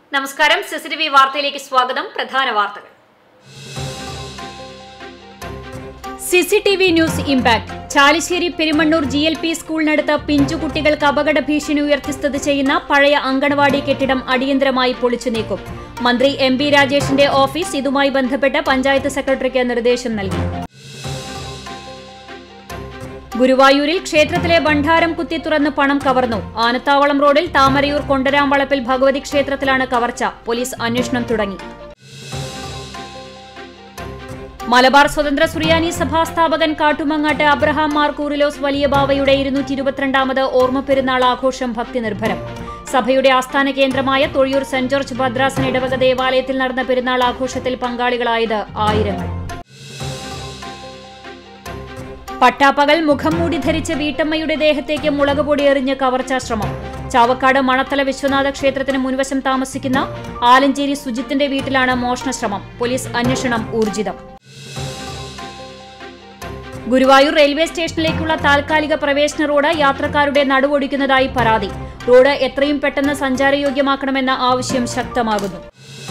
നമസ്കാരം സിസിടിവി വാർത്തയിലേക്ക് സ്വാഗതം പ്രധാന വാർത്തകൾ CCTV news impact Chalissery Perumannur G L P സ്കൂളിനടുത്ത് പിഞ്ചുകുട്ടികൾക്ക് അപകട ഭീഷണി ഉയർത്തി സ്ഥിതി ചെയ്യുന്ന പഴയ അങ്കണവാടി കെട്ടിടം അടിയന്തരമായി പൊളിച്ചു നീക്കും മന്ത്രി എം ബി രാജേഷിന്റെ ഓഫീസ് ഇതുമായി ബന്ധപ്പെട്ട് പഞ്ചായത്ത് സെക്രട്ടറിക്ക് നിർദ്ദേശം നൽകി ഗുരുവായൂരിൽ ക്ഷേത്രത്തിലെ ഭണ്ഡാരം കുത്തി തുറന്ന് പണം കവർന്നു ആനത്താവളം റോഡിൽ താമരയൂർ കൊണ്ടരാംവളപ്പിൽ ഭഗവതി ക്ഷേത്രത്തിലാണ് കവർച്ച പോലീസ് അന്വേഷണം തുടങ്ങി മലബാർ സ്വതന്ത്ര സുറിയാനി സഭാ സ്ഥാപകൻ കാട്ടുമങ്ങാട്ട് അബ്രഹാം മാർ കൂറിലോസ് വലിയ ബാവയുടെ ഇരുന്നൂറ്റി ഇരുപത്തിരണ്ടാമത് ഓർമ്മ പെരുന്നാൾ ആഘോഷം ഭക്തി നിർഭരം സഭയുടെ ആസ്ഥാന കേന്ദ്രമായ തൊഴിയൂർ സെന്റ് ജോർജ് ഭദ്രാസന ഇടവക ദേവാലയത്തിൽ നടന്ന പെരുന്നാൾ ആഘോഷത്തിൽ പങ്കാളികളായത് ആയിരങ്ങൾ പട്ടാപ്പകൽ മുഖം മൂടി ധരിച്ച വീട്ടമ്മയുടെ ദേഹത്തേക്ക് മുളകുപൊടി എറിഞ്ഞ് കവർച്ചാ ശ്രമം ചാവക്കാട് മണത്തല വിശ്വനാഥ ക്ഷേത്രത്തിന് മുൻവശം താമസിക്കുന്ന ആലഞ്ചേരി സുജിത്തിന്റെ വീട്ടിലാണ് മോഷണ ശ്രമം പോലീസ് അന്വേഷണം ഊർജിതം ഗുരുവായൂർ റെയിൽവേ സ്റ്റേഷനിലേക്കുള്ള താൽക്കാലിക പ്രവേശന റോഡ് യാത്രക്കാരുടെ നടുവൊടിക്കുന്നതായി പരാതി റോഡ് എത്രയും പെട്ടെന്ന് സഞ്ചാരയോഗ്യമാക്കണമെന്ന ആവശ്യം ശക്തമാകുന്നു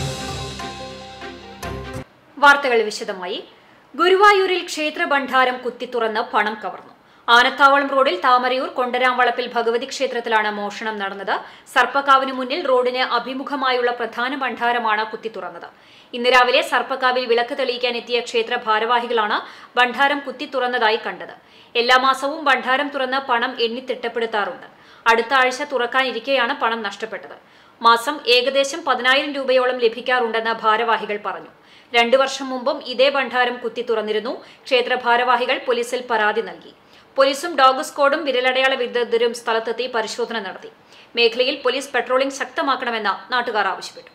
വാർത്തകൾ വിശദമായി ഗുരുവായൂരിൽ ക്ഷേത്ര ഭണ്ഡാരം കുത്തിത്തുറന്ന് പണം കവർന്നു ആനത്താവളം റോഡിൽ താമരയൂർ കൊണ്ടരാംവളപ്പിൽ ഭഗവതി ക്ഷേത്രത്തിലാണ് മോഷണം നടന്നത് സർപ്പക്കാവിന് മുന്നിൽ റോഡിന് അഭിമുഖമായുള്ള പ്രധാന ഭണ്ഡാരമാണ് കുത്തിത്തുറന്നത് ഇന്ന് രാവിലെ സർപ്പക്കാവിൽ വിളക്ക് തെളിയിക്കാൻ എത്തിയ ക്ഷേത്ര ഭാരവാഹികളാണ് ഭണ്ഡാരം കുത്തിത്തുറന്നതായി കണ്ടത് എല്ലാ മാസവും ഭണ്ഡാരം തുറന്ന് പണം എണ്ണി തിട്ടപ്പെടുത്താറുണ്ട് അടുത്ത ആഴ്ച തുറക്കാനിരിക്കെയാണ് പണം നഷ്ടപ്പെട്ടത് മാസം ഏകദേശം പതിനായിരം രൂപയോളം ലഭിക്കാറുണ്ടെന്ന് ഭാരവാഹികൾ പറഞ്ഞു രണ്ടു വർഷം മുമ്പും ഇതേ ഭണ്ഡാരം കുത്തി തുറന്നിരുന്നു ക്ഷേത്ര ഭാരവാഹികൾ പോലീസിൽ പരാതി നൽകി പോലീസും ഡോഗ് സ്ക്വാഡും വിരലടയാള വിദഗ്ധരും സ്ഥലത്തെത്തി പരിശോധന നടത്തി മേഖലയിൽ പോലീസ് പെട്രോളിംഗ് ശക്തമാക്കണമെന്ന് നാട്ടുകാർ ആവശ്യപ്പെട്ടു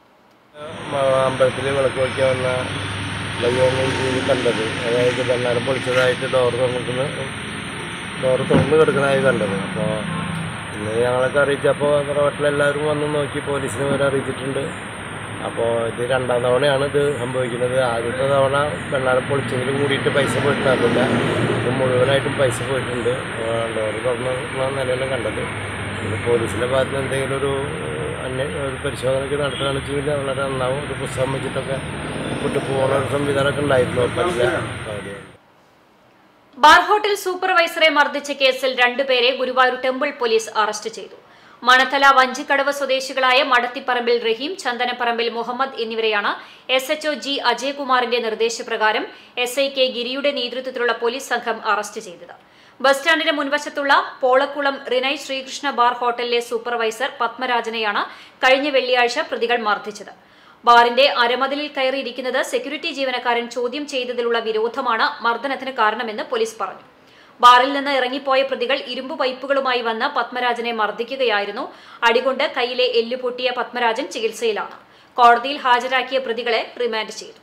അമ്പലത്തിൽ വിളക്ക് വയ്ക്കാൻ വന്ന വയ്യോങ്ങി ജീവി കണ്ടത് അതായത് ബണ്ണാരം പൊളിച്ചതായിട്ട് ഡോർ തുറന്നിക്കുന്ന ഡോർ തുറന്ന് കിടക്കുന്നതായി കണ്ടത് അപ്പോൾ ഇന്ന് ഞങ്ങളൊക്കെ അറിയിച്ചപ്പോൾ റോട്ടിലെല്ലാവരും വന്ന് നോക്കി പോലീസിനെ വരെ അറിയിച്ചിട്ടുണ്ട് അപ്പോൾ ഇത് രണ്ടാം തവണയാണ് ഇത് സംഭവിക്കുന്നത് ആദ്യത്തെ തവണ വെള്ളാരം പൊളിച്ചതിൽ കൂടിയിട്ട് പൈസ പോയിട്ടുണ്ടായിരുന്നില്ല ഇത് മുഴുവനായിട്ടും പൈസ പോയിട്ടുണ്ട് ഡോർ തുറന്ന നിലയിലും കണ്ടത് ഇത് പോലീസിൻ്റെ ഭാഗത്ത് നിന്ന് എന്തെങ്കിലും ഒരു അന്വേ ഒരു പരിശോധനയ്ക്ക് നടത്തുകയാണെന്ന് വെച്ചെങ്കിൽ വളരെ നന്നാവും ഒരു പുസ്തകം വെച്ചിട്ടൊക്കെ വിട്ടു പോകുന്ന ഒരു സംവിധാനമൊക്കെ ഉണ്ടായിരുന്നു പറ്റില്ല കാര്യം ബാർ ഹോട്ടൽ സൂപ്പർവൈസറെ മർദ്ദിച്ച കേസിൽ രണ്ടുപേരെ ഗുരുവായൂർ ടെമ്പിൾ പോലീസ് അറസ്റ്റ് ചെയ്തു മണത്തല വഞ്ചിക്കടവ് സ്വദേശികളായ മടത്തിപ്പറമ്പിൽ റഹീം ചന്ദനപ്പറമ്പിൽ മുഹമ്മദ് എന്നിവരെയാണ് എസ് എച്ച്ഒ ജി അജയകുമാറിന്റെ നിർദ്ദേശപ്രകാരം എസ് ഐ കെ ഗിരിയുടെ നേതൃത്വത്തിലുള്ള പോലീസ് സംഘം അറസ്റ്റ് ചെയ്തത് ബസ് സ്റ്റാൻഡിന് മുൻവശത്തുള്ള പോളക്കുളം റിനൈ ശ്രീകൃഷ്ണ ബാർ ഹോട്ടലിലെ സൂപ്പർവൈസർ പത്മരാജനെയാണ് കഴിഞ്ഞ വെള്ളിയാഴ്ച പ്രതികൾ മർദ്ദിച്ചത് ബാറിന്റെ അരമതിലിൽ കയറിയിരിക്കുന്നത് സെക്യൂരിറ്റി ജീവനക്കാരൻ ചോദ്യം ചെയ്തതിലുള്ള വിരോധമാണ് മർദ്ദനത്തിന് കാരണമെന്ന് പോലീസ് പറഞ്ഞു ബാറിൽ നിന്ന് ഇറങ്ങിപ്പോയ പ്രതികൾ ഇരുമ്പ് പൈപ്പുകളുമായി വന്ന് പത്മരാജനെ മർദ്ദിക്കുകയായിരുന്നു അടികൊണ്ട് കയ്യിലെ എല്ല് പൊട്ടിയ പത്മരാജൻ ചികിത്സയിലാണ് കോടതിയിൽ ഹാജരാക്കിയ പ്രതികളെ റിമാൻഡ് ചെയ്തു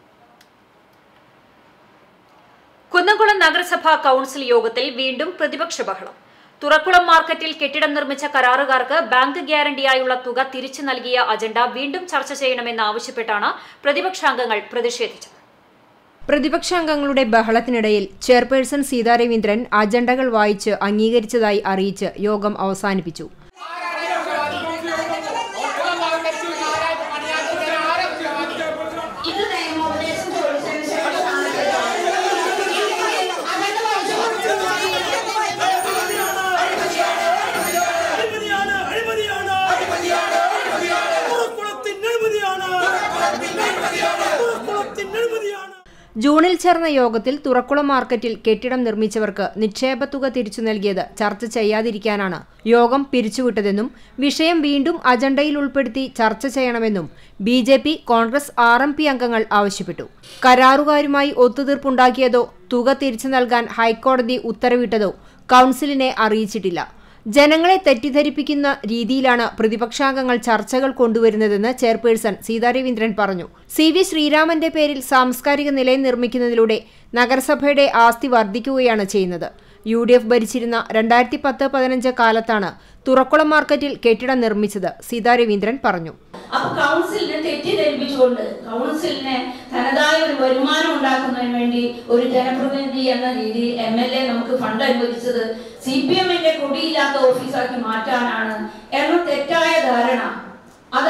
കുന്നംകുളം നഗരസഭാ കൌൺസിൽ യോഗത്തിൽ വീണ്ടും പ്രതിപക്ഷ ബഹളം തുറക്കുളം മാർക്കറ്റിൽ കെട്ടിടം നിർമ്മിച്ച കരാറുകാർക്ക് ബാങ്ക് ഗ്യാരണ്ടിയായുള്ള തുക തിരിച്ചു നൽകിയ അജണ്ട വീണ്ടും ചർച്ച ചെയ്യണമെന്നാവശ്യപ്പെട്ടാണ് പ്രതിപക്ഷാംഗങ്ങൾ പ്രതിഷേധിച്ചത് പ്രതിപക്ഷാംഗങ്ങളുടെ ബഹളത്തിനിടയിൽ ചെയർപേഴ്സൺ സീതാ രവീന്ദ്രൻ അജണ്ടകൾ വായിച്ച് അംഗീകരിച്ചതായി അറിയിച്ച് യോഗം അവസാനിപ്പിച്ചു ഇത് നിയമോപദേശം ചോദിച്ചതിന് ശേഷമാണ് അതൊക്കെ അഴിമതിയാണ് അഴിമതിയാണ് പുറക്കുളത്തിന്റെ അഴിമതിയാണ് പുറക്കുളത്തിന്റെ അഴിമതിയാണ് ജൂണിൽ ചേർന്ന യോഗത്തിൽ തുറക്കുളം മാർക്കറ്റിൽ കെട്ടിടം നിർമ്മിച്ചവർക്ക് നിക്ഷേപ തുക തിരിച്ചു നൽകിയത് ചർച്ച ചെയ്യാതിരിക്കാനാണ് യോഗം പിരിച്ചുവിട്ടതെന്നും വിഷയം വീണ്ടും അജണ്ടയിൽ ഉൾപ്പെടുത്തി ചർച്ച ചെയ്യണമെന്നും B J P Congress R M P അംഗങ്ങൾ ആവശ്യപ്പെട്ടു കരാറുകാരുമായി ഒത്തുതീർപ്പുണ്ടാക്കിയതോ തുക തിരിച്ചു നൽകാൻ ഹൈക്കോടതി ഉത്തരവിട്ടതോ കൗൺസിലിനെ അറിയിച്ചിട്ടില്ല ജനങ്ങളെ തെറ്റിദ്ധരിപ്പിക്കുന്ന രീതിയിലാണ് പ്രതിപക്ഷാംഗങ്ങൾ ചർച്ചകൾ കൊണ്ടുവരുന്നതെന്ന് ചെയർപേഴ്സൺ സീതാരവീന്ദ്രൻ പറഞ്ഞു സി വി ശ്രീരാമന്റെ പേരിൽ സാംസ്കാരിക നിലയം നിർമ്മിക്കുന്നതിലൂടെ നഗരസഭയുടെ ആസ്തി വർദ്ധിക്കുകയാണ് ചെയ്യുന്നത് യു ഡി എഫ് ഭരിച്ചിരുന്ന രണ്ടായിരത്തി പത്ത് പതിനഞ്ച് കാലത്താണ് തുറക്കുളം മാർക്കറ്റിൽ കെട്ടിടം നിർമ്മിച്ചത് സീതാരവീന്ദ്രൻ പറഞ്ഞു അപ്പൊ കൗൺസിലിനെ തെറ്റിദ്ധരിപ്പിച്ചുകൊണ്ട് കൗൺസിലിനെ തനതായ ഒരു വരുമാനം ഉണ്ടാക്കുന്നതിന് വേണ്ടി ഒരു ജനപ്രതിനിധി എന്ന രീതിയിൽ എം എൽ എ നമുക്ക് ഫണ്ട് അനുവദിച്ചത് സി പി എമ്മിന്റെ കൊടിയില്ലാത്ത ഓഫീസാക്കി മാറ്റാനാണ് എന്ന തെറ്റായ ധാരണ അതാണ് നിങ്ങൾ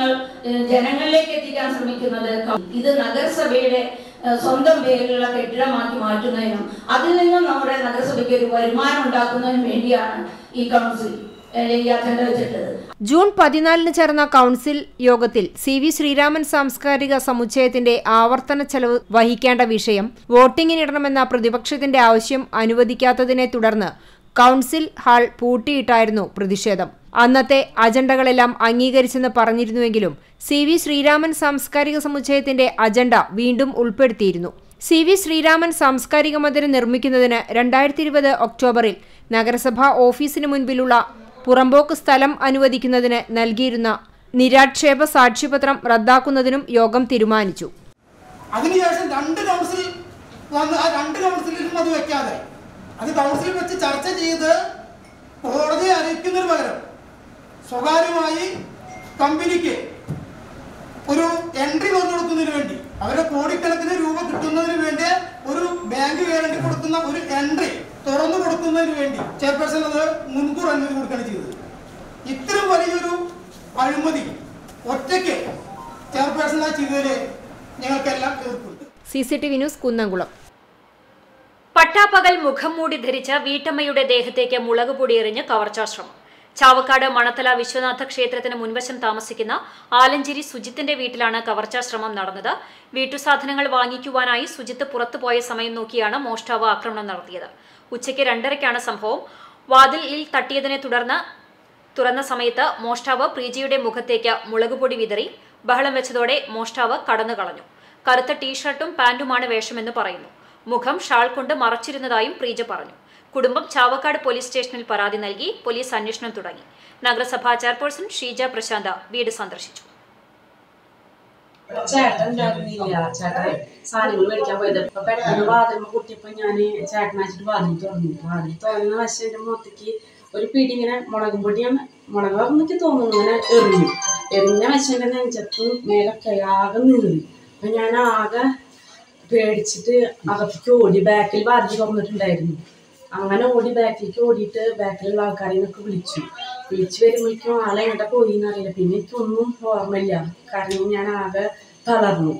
പ്രവർത്തനങ്ങൾ ഏഹ്, ജനങ്ങളിലേക്ക് എത്തിക്കാൻ ശ്രമിക്കുന്നത് ക- ഇത് നഗരസഭയുടെ ഏഹ്, സ്വന്തം പേരിലുള്ള കെട്ടിടമാക്കി മാറ്റുന്നതിനും അതിൽ നിന്നും നമ്മുടെ നഗരസഭയ്ക്ക് ഒരു വരുമാനം ഉണ്ടാക്കുന്നതിനും വേണ്ടിയാണ് ഈ കൗൺസിൽ അല്ലെങ്കിൽ ഈ അജണ്ട വെച്ചിട്ടത് ജൂൺ പതിനാലിന് ചേർന്ന കൗൺസിൽ യോഗത്തിൽ സി വി ശ്രീരാമൻ സാംസ്കാരിക സമുച്ചയത്തിന്റെ ആവർത്തന ചെലവ് വഹിക്കേണ്ട വിഷയം വോട്ടിങ്ങിനിടണമെന്ന പ്രതിപക്ഷത്തിന്റെ ആവശ്യം അനുവദിക്കാത്തതിനെ തുടർന്ന് കൗൺസിൽ ഹാൾ പൂട്ടിയിട്ടായിരുന്നു പ്രതിഷേധം അന്നത്തെ അജണ്ടകളെല്ലാം അംഗീകരിച്ചെന്ന് പറഞ്ഞിരുന്നുവെങ്കിലും സി വി ശ്രീരാമൻ സാംസ്കാരിക സമുച്ചയത്തിന്റെ അജണ്ട വീണ്ടും ഉൾപ്പെടുത്തിയിരുന്നു സി വി ശ്രീരാമൻ സാംസ്കാരിക മന്ദിരം നിർമ്മിക്കുന്നതിന് രണ്ടായിരത്തി ഇരുപത് ഒക്ടോബറിൽ നഗരസഭാ ഓഫീസിന് മുൻപിലുള്ള പുറമ്പോക്ക് സ്ഥലം അനുവദിക്കുന്നതിന് നൽകിയിരുന്ന നിരാക്ഷേപ സാക്ഷ്യപത്രം റദ്ദാക്കുന്നതിനും യോഗം തീരുമാനിച്ചു അതിനുശേഷം രണ്ട് കൗൺസിൽ വന്ന് ആ രണ്ട് കൗൺസിലിലും അത് വെക്കാതെ അത് കൗൺസിലിൽ വെച്ച് ചർച്ച ചെയ്ത് കോടതിയെ അറിയിക്കുന്നതിന് പകരം സ്വകാര്യമായി കമ്പനിക്ക് ഒരു എൻട്രി തുറന്നു കൊടുക്കുന്നതിന് വേണ്ടി അവരുടെ കോടിക്കണക്കിന് രൂപ കിട്ടുന്നതിന് വേണ്ടി ഒരു ബാങ്ക് ഗ്യാരണ്ടി കൊടുക്കുന്ന ഒരു എൻട്രി തുറന്നു കൊടുക്കുന്നതിന് വേണ്ടി ചെയർപേഴ്സൺ അത് മുൻകൂർ അനുമതി കൊടുക്കുകയാണ് ചെയ്തത് ഇത്രയും വലിയൊരു അഴിമതി ഒറ്റയ്ക്ക് ചെയർപേഴ്സണായി ചെയ്തതിൽ ഞങ്ങൾക്കെല്ലാം എതിർപ്പുണ്ട് C C T V news Kunnamkulam പട്ടാപ്പകൽ മുഖം മൂടി ധരിച്ച വീട്ടമ്മയുടെ ദേഹത്തേക്ക് മുളക് പൊടി എറിഞ്ഞ് കവർച്ചാശ്രമം ചാവക്കാട് മണത്തല വിശ്വനാഥ ക്ഷേത്രത്തിന് മുൻവശം താമസിക്കുന്ന ആലഞ്ചേരി സുജിത്തിന്റെ വീട്ടിലാണ് കവർച്ചാശ്രമം നടന്നത് വീട്ടുസാധനങ്ങൾ വാങ്ങിക്കുവാനായി സുജിത്ത് പുറത്തുപോയ സമയം നോക്കിയാണ് മോഷ്ടാവ് ആക്രമണം നടത്തിയത് ഉച്ചയ്ക്ക് രണ്ടരയ്ക്കാണ് സംഭവം വാതിലിൽ തട്ടിയതിനെ തുടർന്ന് തുറന്ന സമയത്ത് മോഷ്ടാവ് പ്രീജിയുടെ മുഖത്തേക്ക് മുളകുപൊടി വിതറി ബഹളം വെച്ചതോടെ മോഷ്ടാവ് കടന്നു കളഞ്ഞു കറുത്ത ടീഷർട്ടും പാന്റുമാണ് വേഷമെന്ന് പറയുന്നു മുഖം ഷാൾ കൊണ്ട് മറച്ചിരുന്നതായും പ്രീജ പറഞ്ഞു കുടുംബം ചാവക്കാട് പോലീസ് സ്റ്റേഷനിൽ പരാതി നൽകി പോലീസ് അന്വേഷണം തുടങ്ങി നഗരസഭാ ചെയർപേഴ്സൺ ഷീജ പ്രശാന്ത വീട് സന്ദർശിച്ചു ചേട്ടൻ ഉണ്ടായിരുന്നില്ല ചേട്ടൻ സാധനങ്ങൾ മേടിക്കാൻ പോയത് അപ്പൊ പെട്ടെന്ന് വാതിൽ കുട്ടിയപ്പോ ഞാന് ചേട്ടനാച്ചിട്ട് വാതിൽ തുറന്നു വാതിൽ തുറന്ന വശം എന്റെ മുഖത്തേക്ക് ഒരു പിടി ഇങ്ങനെ മുളകും പൊടിയാണ് മുളക് പറഞ്ഞിട്ട് തോന്നുന്നു ഇങ്ങനെ എറിഞ്ഞു എറിഞ്ഞ വശം എന്റെ നെഞ്ചത്തും മേലൊക്കെ ആകെ നീറി അപ്പൊ ഞാൻ ആകെ പേടിച്ചിട്ട് അകത്തേക്ക് ഓടി ബാക്കിൽ വാതിൽ തുറന്നിട്ടുണ്ടായിരുന്നു അങ്ങനെ ഓടി ബാക്കിലേക്ക് ഓടിയിട്ട് ബാക്കിലുള്ള ആൾക്കാരെ നിന്നൊക്കെ വിളിച്ചു വിളിച്ചു വരുമ്പോഴേക്കും ആളെ എങ്ങോട്ടാ പോയി എന്നറിയില്ല പിന്നെ എനിക്കൊന്നും ഓർമ്മയില്ല കാരണം ഞാൻ ആകെ തളർന്നു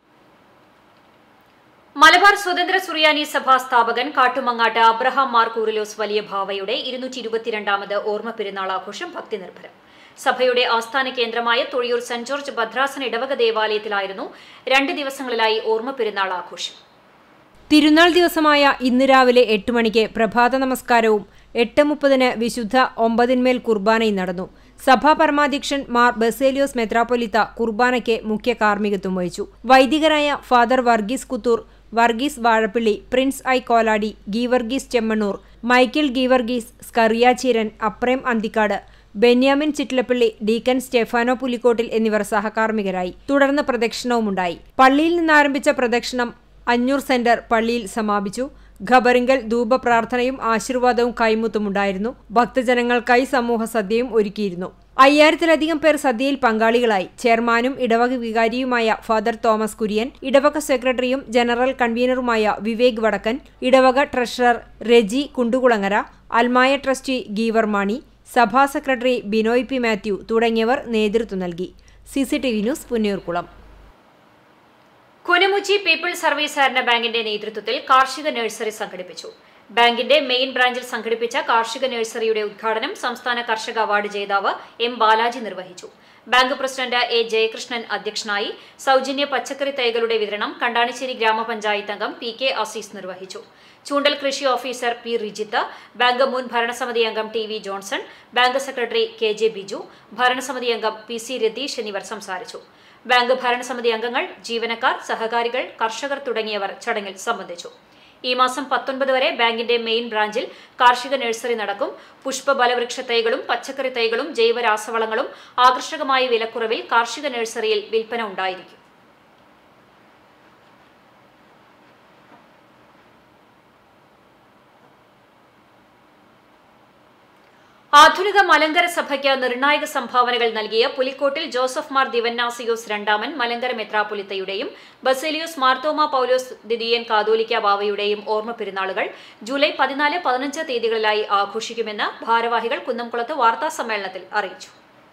മലബാർ സ്വതന്ത്ര സുറിയാനി സഭാ സ്ഥാപകൻ കാട്ടുമങ്ങാട്ട് അബ്രഹാം മാർ കൂറിലോസ് വലിയ ഭാവയുടെ ഇരുന്നൂറ്റി ഇരുപത്തിരണ്ടാമത് ഓർമ്മ പെരുന്നാൾ ആഘോഷം ഭക്തി നിർഭരം സഭയുടെ ആസ്ഥാന കേന്ദ്രമായ തൊഴിയൂർ സെന്റ് ജോർജ് ഭദ്രാസന ഇടവക ദേവാലയത്തിലായിരുന്നു രണ്ട് ദിവസങ്ങളിലായി ഓർമ്മ പെരുന്നാൾ ആഘോഷം തിരുനാൾ ദിവസമായ ഇന്ന് രാവിലെ എട്ട് മണിക്ക് പ്രഭാത നമസ്കാരവും എട്ട് മുപ്പതിന് വിശുദ്ധ ഒമ്പതിന്മേൽ കുർബാനയും നടന്നു സഭാ പരമാധ്യക്ഷൻ മാർ ബസേലിയോസ് മെത്രാപ്പൊലിത്ത കുർബാനയ്ക്ക് മുഖ്യ കാർമ്മികത്വം വഹിച്ചു വൈദികരായ father Varghese Kuthur Varghese Vazhappilly Prince I Koladi Geevarghese Chemmannur Michael Geevarghese Skariacheeran Aprem Anthikkad Benyamin Chittilappilly deacon Stefano Pulikkottil എന്നിവർ സഹകാർമ്മികരായി തുടർന്ന് പ്രദക്ഷിണവുമുണ്ടായി പള്ളിയിൽ നിന്നാരംഭിച്ച പ്രദക്ഷിണം അഞ്ഞൂർ സെന്റർ പള്ളിയിൽ സമാപിച്ചു ഖബറിങ്കൽ ധൂപപ്രാർത്ഥനയും ആശീർവാദവും കൈമുത്തുമുണ്ടായിരുന്നു ഭക്തജനങ്ങൾക്കായി സമൂഹ സദ്യയും ഒരുക്കിയിരുന്നു അയ്യായിരത്തിലധികം പേർ സദ്യയിൽ പങ്കാളികളായി ചെയർമാനും ഇടവക വികാരിയുമായ ഫാദർ തോമസ് കുര്യൻ ഇടവക സെക്രട്ടറിയും ജനറൽ കൺവീനറുമായ വിവേക് വടക്കൻ ഇടവക ട്രഷറർ റെജി കുണ്ടുകുളങ്ങര അൽമായ ട്രസ്റ്റി ഗീവർ മാണി സഭാ സെക്രട്ടറി ബിനോയ് പി മാത്യു തുടങ്ങിയവർ നേതൃത്വം നൽകി CCTV news Punnayurkulam Kunamuchi people's service സഹകരണ ബാങ്കിന്റെ നേതൃത്വത്തിൽ കാർഷിക നഴ്സറി സംഘടിപ്പിച്ചു ബാങ്കിന്റെ മെയിൻ ബ്രാഞ്ചിൽ സംഘടിപ്പിച്ച കാർഷിക നഴ്സറിയുടെ ഉദ്ഘാടനം സംസ്ഥാന കർഷക അവാർഡ് ജേതാവ് എം ബാലാജി നിർവഹിച്ചു ബാങ്ക് പ്രസിഡന്റ് എ ജയകൃഷ്ണൻ അധ്യക്ഷനായി സൗജന്യ പച്ചക്കറി തൈകളുടെ വിതരണം കണ്ടാണിശ്ശേരി ഗ്രാമപഞ്ചായത്ത് അംഗം പി കെ അസീസ് നിർവഹിച്ചു ചൂണ്ടൽ കൃഷി ഓഫീസർ പി റിജിത്ത് ബാങ്ക് മുൻ ഭരണസമിതി അംഗം T V Johnson bank secretary K J Biju ഭരണസമിതി അംഗം പി സി രതീഷ് എന്നിവർ സംസാരിച്ചു ബാങ്ക് ഭരണസമിതി അംഗങ്ങൾ ജീവനക്കാർ സഹകാരികൾ കർഷകർ തുടങ്ങിയവർ ചടങ്ങിൽ സംബന്ധിച്ചു ഈ മാസം പത്തൊൻപത് വരെ ബാങ്കിന്റെ മെയിൻ ബ്രാഞ്ചിൽ കാർഷിക നഴ്സറി നടക്കും പുഷ്പ ബലവൃക്ഷ തൈകളും പച്ചക്കറി തൈകളും ജൈവ രാസവളങ്ങളും ആകർഷകമായ വിലക്കുറവിൽ കാർഷിക നഴ്സറിയിൽ വിൽപ്പന ഉണ്ടായിരിക്കും ആധുനിക മലങ്കര സഭയ്ക്ക് നിർണായക സംഭാവനകൾ നൽകിയ പുലിക്കോട്ടിൽ ജോസഫ് മാർ ദിവന്നാസിയോസ് രണ്ടാമൻ മലങ്കര മെത്രാപൊലിത്തയുടെയും ബസേലിയോസ് മാർത്തോമ പൗലോസ് ദിദിയൻ കാതോലിക്ക ബാവയുടെയും ഓർമ്മ പെരുന്നാളുകൾ ജൂലൈ പതിനാല് പതിനഞ്ച് തീയതികളിലായി ആഘോഷിക്കുമെന്ന് ഭാരവാഹികൾ കുന്നംകുളത്ത് വാർത്താ സമ്മേളനത്തിൽ അറിയിച്ചു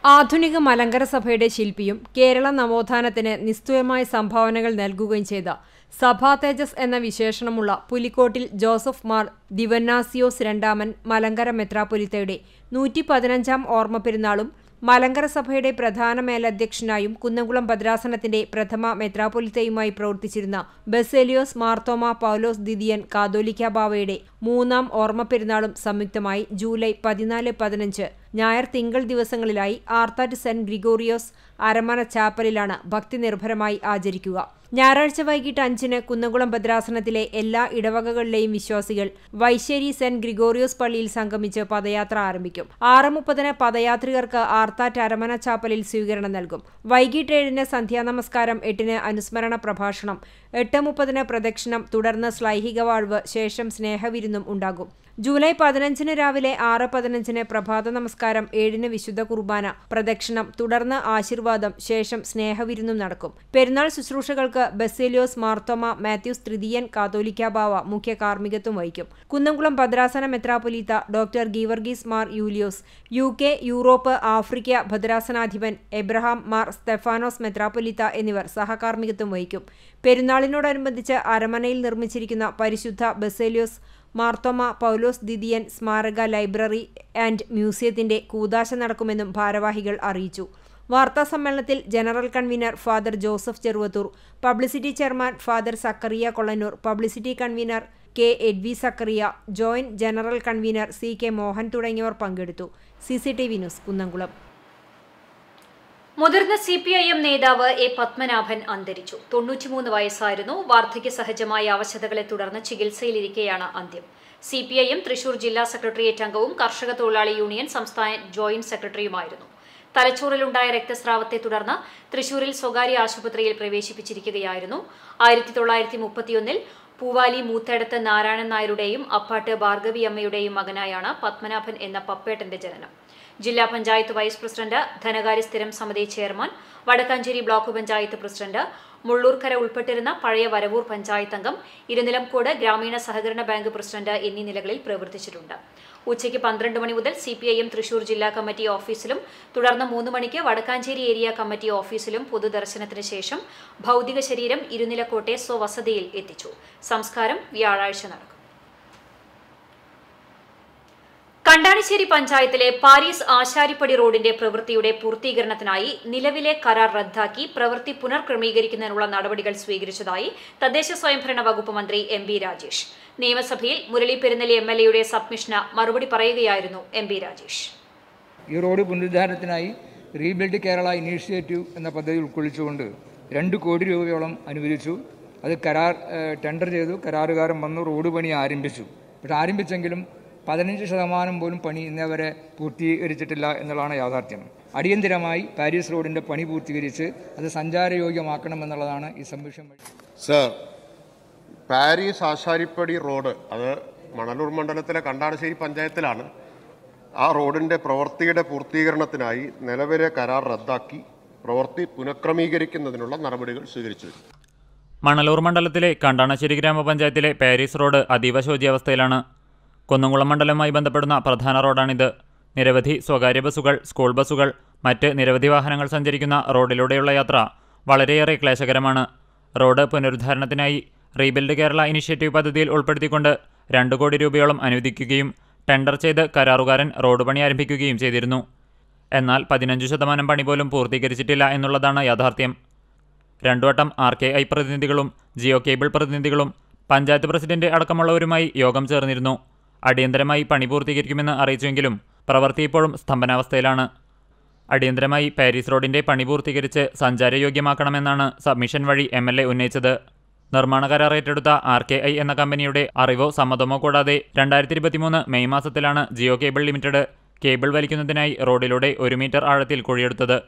ആധുനിക മലങ്കര സഭയുടെ ശില്പിയും കേരള നവോത്ഥാനത്തിന് നിസ്തുലമായ സംഭാവനകൾ നൽകുകയും ചെയ്ത സഭാ തേജസ് എന്ന വിശേഷണമുള്ള പുലിക്കോട്ടിൽ ജോസഫ് മാർ ദിവന്നാസിയോസ് രണ്ടാമൻ മലങ്കര മെത്രാപ്പൊലിത്തയുടെ നൂറ്റി പതിനഞ്ചാം ഓർമ്മ പെരുന്നാളും മലങ്കര സഭയുടെ പ്രധാന മേലധ്യക്ഷനായും കുന്നംകുളം ഭദ്രാസനത്തിന്റെ പ്രഥമ മെത്രാപ്പൊലിത്തയുമായി പ്രവർത്തിച്ചിരുന്ന ബസേലിയോസ് മാർത്തോമ പൗലോസ് ദിദിയൻ കാതോലിക്ക ബാവയുടെ മൂന്നാം ഓർമ്മ പെരുന്നാളും സംയുക്തമായി ജൂലൈ പതിനാല് പതിനഞ്ച് ഞായർ തിങ്കൾ ദിവസങ്ങളിലായി ആർത്താറ്റ് സെന്റ് ഗ്രിഗോറിയോസ് അരമന ചാപ്പലിലാണ് ഭക്തി നിർഭരമായി ആചരിക്കുക ഞായറാഴ്ച വൈകിട്ട് അഞ്ചിന് കുന്നംകുളം ഭദ്രാസനത്തിലെ എല്ലാ ഇടവകകളിലെയും വിശ്വാസികൾ വൈശ്ശേരി സെന്റ് ഗ്രിഗോറിയോസ് പള്ളിയിൽ സംഗമിച്ച് പദയാത്ര ആരംഭിക്കും ആറ് മുപ്പതിന് പദയാത്രികർക്ക് ആർത്താറ്റ് അരമന ചാപ്പലിൽ സ്വീകരണം നൽകും വൈകിട്ട് ഏഴിന് സന്ധ്യാനമസ്കാരം എട്ടിന് അനുസ്മരണ പ്രഭാഷണം എട്ട് മുപ്പതിന് പ്രദക്ഷിണം തുടർന്ന് ശ്ലൈഹിക വാഴ്വ് ശേഷം സ്നേഹവിരുന്നും ഉണ്ടാകും ജൂലൈ പതിനഞ്ചിന് രാവിലെ ആറ് പതിനഞ്ചിന് പ്രഭാത നമസ്കാരം ഏഴിന് വിശുദ്ധ കുർബാന പ്രദക്ഷിണം തുടർന്ന് ആശീർവാദം ശേഷം സ്നേഹവിരുന്നും നടക്കും പെരുന്നാൾ ശുശ്രൂഷകൾക്ക് ബസേലിയോസ് മാർത്തോമ മാത്യൂസ് തൃതീയൻ കാതോലിക്ക ബാവ മുഖ്യ കാർമ്മികത്വം വഹിക്കും കുന്നംകുളം ഭദ്രാസന മെത്രാപ്പൊലീത്ത doctor Geevarghese Mar Yulios U K Europe Africa ഭദ്രാസനാധിപൻ എബ്രഹാം മാർ സ്തെഫാനോസ് മെത്രാപ്പൊലീത്ത എന്നിവർ സഹകാർമ്മികത്വം വഹിക്കും പെരുന്നാളിനോടനുബന്ധിച്ച് അരമനയിൽ നിർമ്മിച്ചിരിക്കുന്ന പരിശുദ്ധ ബസേലിയോസ് മാർത്തോമ പൗലോസ് ദിദിയൻ സ്മാരക ലൈബ്രറി ആൻഡ് മ്യൂസിയത്തിന്റെ കൂതാശ നടക്കുമെന്നും ഭാരവാഹികൾ അറിയിച്ചു വാർത്താ സമ്മേളനത്തിൽ general convener father Joseph Cheruvathur publicity chairman father Sakkariya Kollannur publicity convener K Edvi Sakkariya joint general convener C K Mohan തുടങ്ങിയവർ പങ്കെടുത്തു C C T V news Kunnamkulam മുതിർന്ന സി പി ഐ എം നേതാവ് എ പത്മനാഭൻ അന്തരിച്ചു തൊണ്ണൂറ്റിമൂന്ന് വയസ്സായിരുന്നു വാർദ്ധക്യ സഹജമായ അവശതകളെ തുടർന്ന് ചികിത്സയിലിരിക്കെയാണ് അന്ത്യം C P I M Thrissur ജില്ലാ സെക്രട്ടേറിയറ്റ് അംഗവും കർഷക തൊഴിലാളി യൂണിയൻ സംസ്ഥാന ജോയിന്റ് സെക്രട്ടറിയുമായിരുന്നു തലച്ചോറിലുണ്ടായ രക്തസ്രാവത്തെ തുടർന്ന് തൃശൂരിൽ സ്വകാര്യ ആശുപത്രിയിൽ പ്രവേശിപ്പിച്ചിരിക്കുകയായിരുന്നു ആയിരത്തി തൊള്ളായിരത്തി മുപ്പത്തിയൊന്നിൽ പൂവാലി മൂത്തേടത്ത് നാരായണൻ നായരുടെയും അപ്പാട്ട് ഭാർഗവി അമ്മയുടെയും മകനായാണ് പത്മനാഭൻ എന്ന പപ്പേട്ടന്റെ ജനനം ജില്ലാ പഞ്ചായത്ത് വൈസ് പ്രസിഡന്റ് ധനകാര്യ സ്ഥിരം സമിതി chairman Vadakkanchery block panchayat president Mullurkara ഉൾപ്പെട്ടിരുന്ന പഴയ വരവൂർ പഞ്ചായത്ത് അംഗം ഇരുനിലംകോട് ഗ്രാമീണ സഹകരണ ബാങ്ക് പ്രസിഡന്റ് എന്നീ നിലകളിൽ പ്രവർത്തിച്ചിട്ടുണ്ട് ഉച്ചയ്ക്ക് പന്ത്രണ്ട് മണി മുതൽ C P I M Thrissur ജില്ലാ കമ്മിറ്റി ഓഫീസിലും തുടർന്ന് മൂന്ന് മണിക്ക് വടക്കാഞ്ചേരി ഏരിയ കമ്മിറ്റി ഓഫീസിലും പൊതുദർശനത്തിന് ശേഷം ഭൗതിക ശരീരം ഇരുനിലക്കോട്ടെ സ്വവസതിയിൽ എത്തിച്ചു സംസ്കാരം വ്യാഴാഴ്ച നടക്കും കണ്ടാണിശ്ശേരി പഞ്ചായത്തിലെ പാരീസ് ആശാരിപ്പടി റോഡിന്റെ പ്രവൃത്തിയുടെ പൂർത്തീകരണത്തിനായി നിലവിലെ കരാർ റദ്ദാക്കി പ്രവൃത്തി പുനർക്രമീകരിക്കുന്നതിനുള്ള നടപടികൾ സ്വീകരിച്ചതായി തദ്ദേശ സ്വയംഭരണ വകുപ്പ് മന്ത്രി എം ബി രാജേഷ് നിയമസഭയിൽ മുരളി പെരുന്നലി എം എൽ എയുടെ സബ്മിഷന് മറുപടി പറയുകയായിരുന്നു എം ബി രാജേഷ് ഈ റോഡ് പുനരുദ്ധാരണത്തിനായി റീബിൽഡ് കേരള ഇനീഷ്യേറ്റീവ് എന്ന പദ്ധതി ഉൾക്കൊള്ളിച്ചുകൊണ്ട് രണ്ട് കോടി രൂപയോളം അനുവദിച്ചു അത് കരാർ ഏഹ്, ടെൻഡർ ചെയ്തു കരാറുകാരൻ വന്നു റോഡ് പണി ആരംഭിച്ചു പക്ഷെ ആരംഭിച്ചെങ്കിലും പതിനഞ്ച് ശതമാനം പോലും പണി ഇന്നേവരെ പൂർത്തീകരിച്ചിട്ടില്ല എന്നുള്ളതാണ് യാഥാർത്ഥ്യം അടിയന്തിരമായി പാരീസ് റോഡിൻ്റെ പണി പൂർത്തീകരിച്ച് അത് സഞ്ചാരയോഗ്യമാക്കണം എന്നുള്ളതാണ് ഈ സബ്മിഷൻ വഴി സർ പാരീസ് ആശാരിപ്പടി റോഡ് അത് മണലൂർ മണ്ഡലത്തിലെ കണ്ടാടശ്ശേരി പഞ്ചായത്തിലാണ് ആ റോഡിൻ്റെ പ്രവൃത്തിയുടെ പൂർത്തീകരണത്തിനായി നിലവിലെ കരാർ റദ്ദാക്കി പ്രവൃത്തി പുനഃക്രമീകരിക്കുന്നതിനുള്ള നടപടികൾ സ്വീകരിച്ചു വരുന്നു. മണലൂർ മണ്ഡലത്തിലെ കണ്ടാണശ്ശേരി ഗ്രാമപഞ്ചായത്തിലെ പാരീസ് റോഡ് അതീവ ശോച്യാവസ്ഥയിലാണ് കുന്നംകുളം മണ്ഡലവുമായി ബന്ധപ്പെടുന്ന പ്രധാന റോഡാണിത് നിരവധി സ്വകാര്യ ബസ്സുകൾ സ്കൂൾ ബസ്സുകൾ മറ്റ് നിരവധി വാഹനങ്ങൾ സഞ്ചരിക്കുന്ന റോഡിലൂടെയുള്ള യാത്ര വളരെയേറെ ക്ലേശകരമാണ് റോഡ് പുനരുദ്ധാരണത്തിനായി റീബിൽഡ് കേരള ഇനിഷ്യേറ്റീവ് പദ്ധതിയിൽ ഉൾപ്പെടുത്തിക്കൊണ്ട് രണ്ട് കോടി രൂപയോളം അനുവദിക്കുകയും ടെൻഡർ ചെയ്ത് കരാറുകാരൻ റോഡ് പണി ആരംഭിക്കുകയും ചെയ്തിരുന്നു എന്നാൽ പതിനഞ്ച് ശതമാനം പണി പോലും പൂർത്തീകരിച്ചിട്ടില്ല എന്നുള്ളതാണ് യാഥാർത്ഥ്യം രണ്ടുവട്ടം ആർ കെ ഐ പ്രതിനിധികളും ജിയോ കേബിൾ പ്രതിനിധികളും പഞ്ചായത്ത് പ്രസിഡന്റ് അടക്കമുള്ളവരുമായി യോഗം ചേർന്നിരുന്നു അടിയന്തരമായി പണി പൂർത്തീകരിക്കുമെന്ന് അറിയിച്ചുവെങ്കിലും പ്രവൃത്തി ഇപ്പോഴും സ്തംഭനാവസ്ഥയിലാണ് അടിയന്തരമായി പാരീസ് റോഡിന്റെ പണി പൂർത്തീകരിച്ച് സഞ്ചാരയോഗ്യമാക്കണമെന്നാണ് സബ്മിഷൻ വഴി എം എൽ എ ഉന്നയിച്ചത് നിർമ്മാണ കരാർ ഏറ്റെടുത്ത ആർ കെ ഐ എന്ന കമ്പനിയുടെ അറിവോ സമ്മതമോ കൂടാതെ രണ്ടായിരത്തി ഇരുപത്തിമൂന്ന് മെയ് മാസത്തിലാണ് ജിയോ കേബിൾ ലിമിറ്റഡ് കേബിൾ വലിക്കുന്നതിനായി റോഡിലൂടെ ഒരു മീറ്റർ ആഴത്തിൽ കുഴിയെടുത്തത്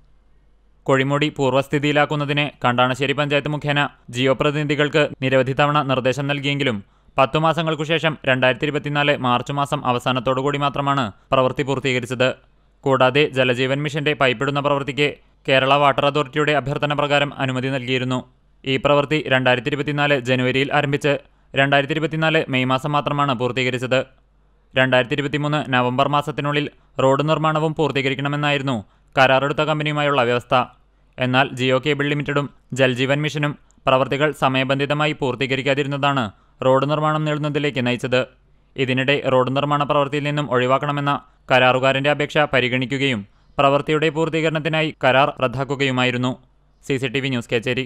കൊഴിമുടി പൂർവ്വസ്ഥിതിയിലാക്കുന്നതിന് കണ്ടാണശ്ശേരി പഞ്ചായത്ത് മുഖേന ജിയോ പ്രതിനിധികൾക്ക് നിരവധി തവണ നിർദ്ദേശം നൽകിയെങ്കിലും പത്തു മാസങ്ങൾക്കു ശേഷം രണ്ടായിരത്തി ഇരുപത്തിനാല് മാർച്ച് മാസം അവസാനത്തോടുകൂടി മാത്രമാണ് പ്രവൃത്തി പൂർത്തീകരിച്ചത് കൂടാതെ ജലജീവൻ മിഷന്റെ പൈപ്പിടുന്ന പ്രവൃത്തിക്ക് കേരള വാട്ടർ അതോറിറ്റിയുടെ അഭ്യർത്ഥന പ്രകാരം അനുമതി നൽകിയിരുന്നു ഈ പ്രവൃത്തി രണ്ടായിരത്തി ഇരുപത്തിനാല് ജനുവരിയിൽ ആരംഭിച്ച് രണ്ടായിരത്തി ഇരുപത്തിനാല് മെയ് മാസം മാത്രമാണ് പൂർത്തീകരിച്ചത് രണ്ടായിരത്തി ഇരുപത്തിമൂന്ന് നവംബർ മാസത്തിനുള്ളിൽ റോഡ് നിർമ്മാണവും പൂർത്തീകരിക്കണമെന്നായിരുന്നു കരാറെടുത്ത കമ്പനിയുമായുള്ള വ്യവസ്ഥ എന്നാൽ ജിയോ കേബിൾ ലിമിറ്റഡും ജൽജീവൻ മിഷനും പ്രവർത്തികൾ സമയബന്ധിതമായി പൂർത്തീകരിക്കാതിരുന്നതാണ് റോഡ് നിർമ്മാണം നീളുന്നതിലേക്ക് നയിച്ചത് ഇതിനിടെ റോഡ് നിർമ്മാണ പ്രവൃത്തിയിൽ നിന്നും ഒഴിവാക്കണമെന്ന കരാറുകാരന്റെ അപേക്ഷ പരിഗണിക്കുകയും പ്രവൃത്തിയുടെ പൂർത്തീകരണത്തിനായി കരാർ റദ്ദാക്കുകയുമായിരുന്നു C C T V news Kechery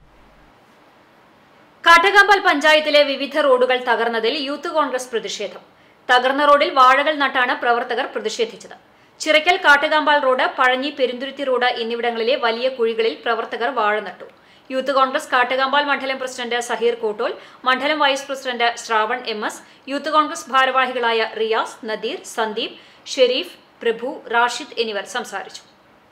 Kattakampal പഞ്ചായത്തിലെ വിവിധ റോഡുകൾ തകർന്നതിൽ യൂത്ത് കോൺഗ്രസ് പ്രതിഷേധം തകർന്ന റോഡിൽ വാഴകൾ നട്ടാണ് പ്രവർത്തകർ പ്രതിഷേധിച്ചത് ചിറയ്ക്കൽ കാട്ടുകാമ്പാൽ റോഡ് പഴഞ്ഞി പെരുന്തുരുത്തി റോഡ് എന്നിവിടങ്ങളിലെ വലിയ കുഴികളിൽ പ്രവർത്തകർ വാഴ നട്ടു യൂത്ത് കോൺഗ്രസ് കാട്ടുകാമ്പാൽ മണ്ഡലം പ്രസിഡന്റ് സഹീർ കോട്ടോൽ മണ്ഡലം vice president Shravan M S youth Congress ഭാരവാഹികളായ റിയാസ് നദീർ സന്ദീപ് ഷെരീഫ് പ്രഭു റാഷിദ് എന്നിവർ സംസാരിച്ചു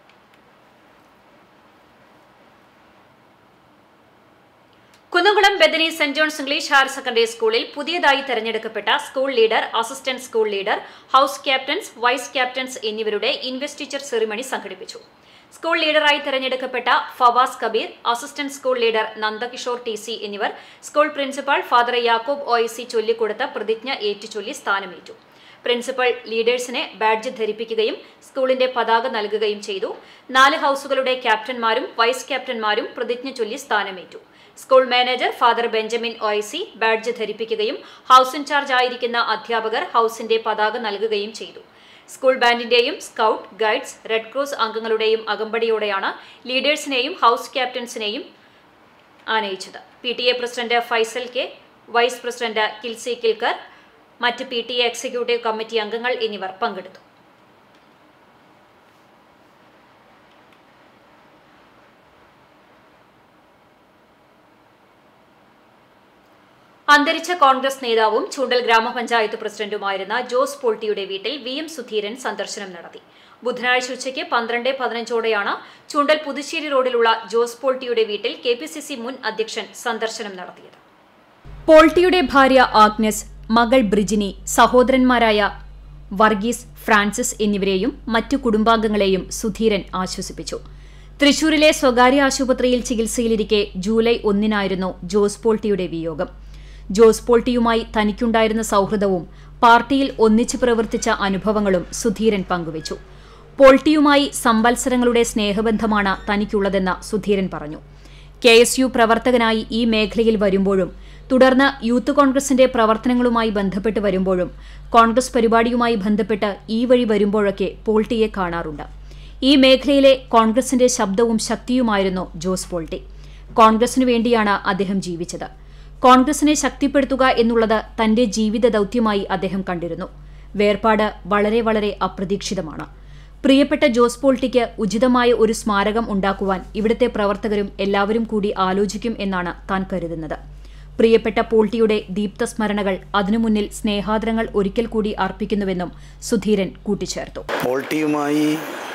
Kunnamkulam Bethany saint John's English higher secondary സ്കൂളിൽ പുതിയതായി തെരഞ്ഞെടുക്കപ്പെട്ട school leader assistant school leader house captains vice captains എന്നിവരുടെ ഇൻവെസ്റ്റിച്ചർ സെറിമണി സംഘടിപ്പിച്ചു സ്കൂൾ ലീഡറായി തെരഞ്ഞെടുക്കപ്പെട്ട Fawas Kabeer assistant school leader Nandakishore T C എന്നിവർ school principal father Yakoob O C ചൊല്ലിക്കൊടുത്ത പ്രതിജ്ഞ ഏറ്റുചൊല്ലി സ്ഥാനമേറ്റു പ്രിൻസിപ്പൽ ലീഡേഴ്സിനെ ബാഡ്ജ് ധരിപ്പിക്കുകയും സ്കൂളിന്റെ പതാക നൽകുകയും ചെയ്തു നാല് ഹൌസുകളുടെ ക്യാപ്റ്റന്മാരും വൈസ് ക്യാപ്റ്റന്മാരും പ്രതിജ്ഞ ചൊല്ലി സ്ഥാനമേറ്റു school manager father Benjamin O C badge ധരിപ്പിക്കുകയും ഹൌസ് ഇൻചാർജ് ആയിരിക്കുന്ന അധ്യാപകർ ഹൌസിന്റെ പതാക നൽകുകയും ചെയ്തു സ്കൂൾ ബാൻഡിന്റെയും സ്കൌട്ട് ഗൈഡ്സ് റെഡ് ക്രോസ് അംഗങ്ങളുടെയും അകമ്പടിയോടെയാണ് ലീഡേഴ്സിനെയും ഹൌസ് ക്യാപ്റ്റൻസിനെയും ആനയിച്ചത് P T A president Faisal K vice president Kilsi Kilkar മറ്റ് P T A executive committee അംഗങ്ങൾ എന്നിവർ പങ്കെടുത്തു അന്തരിച്ച കോൺഗ്രസ് നേതാവും ചൂണ്ടൽ ഗ്രാമപഞ്ചായത്ത് പ്രസിഡന്റുമായിരുന്ന ജോസ് പോൾട്ടിയുടെ വീട്ടിൽ വി എം സുധീരൻ സന്ദർശനം നടത്തി ബുധനാഴ്ച ഉച്ചയ്ക്ക് പന്ത്രണ്ട് പതിനഞ്ചോടെയാണ് ചൂണ്ടൽ പുതുശ്ശേരി റോഡിലുള്ള ജോസ് പോൾട്ടിയുടെ വീട്ടിൽ കെ പി സി സി മുൻ അധ്യക്ഷൻ സന്ദർശനം നടത്തിയത് പോൾട്ടിയുടെ ഭാര്യ ആഗ്നസ് മകൾ ബ്രിജിനി സഹോദരന്മാരായ വർഗീസ് ഫ്രാൻസിസ് എന്നിവരെയും മറ്റു കുടുംബാംഗങ്ങളെയും സുധീരൻ ആശ്വസിപ്പിച്ചു തൃശൂരിലെ സ്വകാര്യ ആശുപത്രിയിൽ ചികിത്സയിലിരിക്കെ ജൂലൈ ഒന്നിനായിരുന്നു ജോസ് പോൾട്ടിയുടെ വിയോഗം ജോസ് പോൾട്ടിയുമായി തനിക്കുണ്ടായിരുന്ന സൗഹൃദവും പാർട്ടിയിൽ ഒന്നിച്ചു പ്രവർത്തിച്ച അനുഭവങ്ങളും സുധീരൻ പങ്കുവച്ചു പോൾട്ടിയുമായി സംവത്സരങ്ങളുടെ സ്നേഹബന്ധമാണ് തനിക്കുള്ളതെന്ന് സുധീരൻ പറഞ്ഞു കെ എസ് യു പ്രവർത്തകനായി ഈ മേഖലയിൽ വരുമ്പോഴും തുടർന്ന് യൂത്ത് കോൺഗ്രസിന്റെ പ്രവർത്തനങ്ങളുമായി ബന്ധപ്പെട്ട് വരുമ്പോഴും കോൺഗ്രസ് പരിപാടിയുമായി ബന്ധപ്പെട്ട് ഈ വഴി വരുമ്പോഴൊക്കെ പോൾട്ടിയെ കാണാറുണ്ട് ഈ മേഖലയിലെ കോൺഗ്രസിന്റെ ശബ്ദവും ശക്തിയുമായിരുന്നു ജോസ് പോൾട്ടി കോൺഗ്രസിനു വേണ്ടിയാണ് അദ്ദേഹം ജീവിച്ചത് കോൺഗ്രസിനെ ശക്തിപ്പെടുത്തുക എന്നുള്ളത് തന്റെ ജീവിത ദൌത്യമായി അദ്ദേഹം കണ്ടിരുന്നു വേർപാട് വളരെ വളരെ അപ്രതീക്ഷിതമാണ് പ്രിയപ്പെട്ട ജോസ് പോൾട്ടിക്ക് ഉചിതമായ ഒരു സ്മാരകം ഉണ്ടാക്കുവാൻ ഇവിടുത്തെ പ്രവർത്തകരും എല്ലാവരും കൂടി ആലോചിക്കും എന്നാണ് താൻ കരുതുന്നത് പ്രിയപ്പെട്ട പോൾട്ടിയുടെ ദീപ്തസ്മരണകൾ അതിനു മുന്നിൽ സ്നേഹാദരങ്ങൾ ഒരിക്കൽ കൂടി അർപ്പിക്കുന്നുവെന്നും സുധീരൻ കൂട്ടിച്ചേർത്തു പോൾട്ടിയുമായി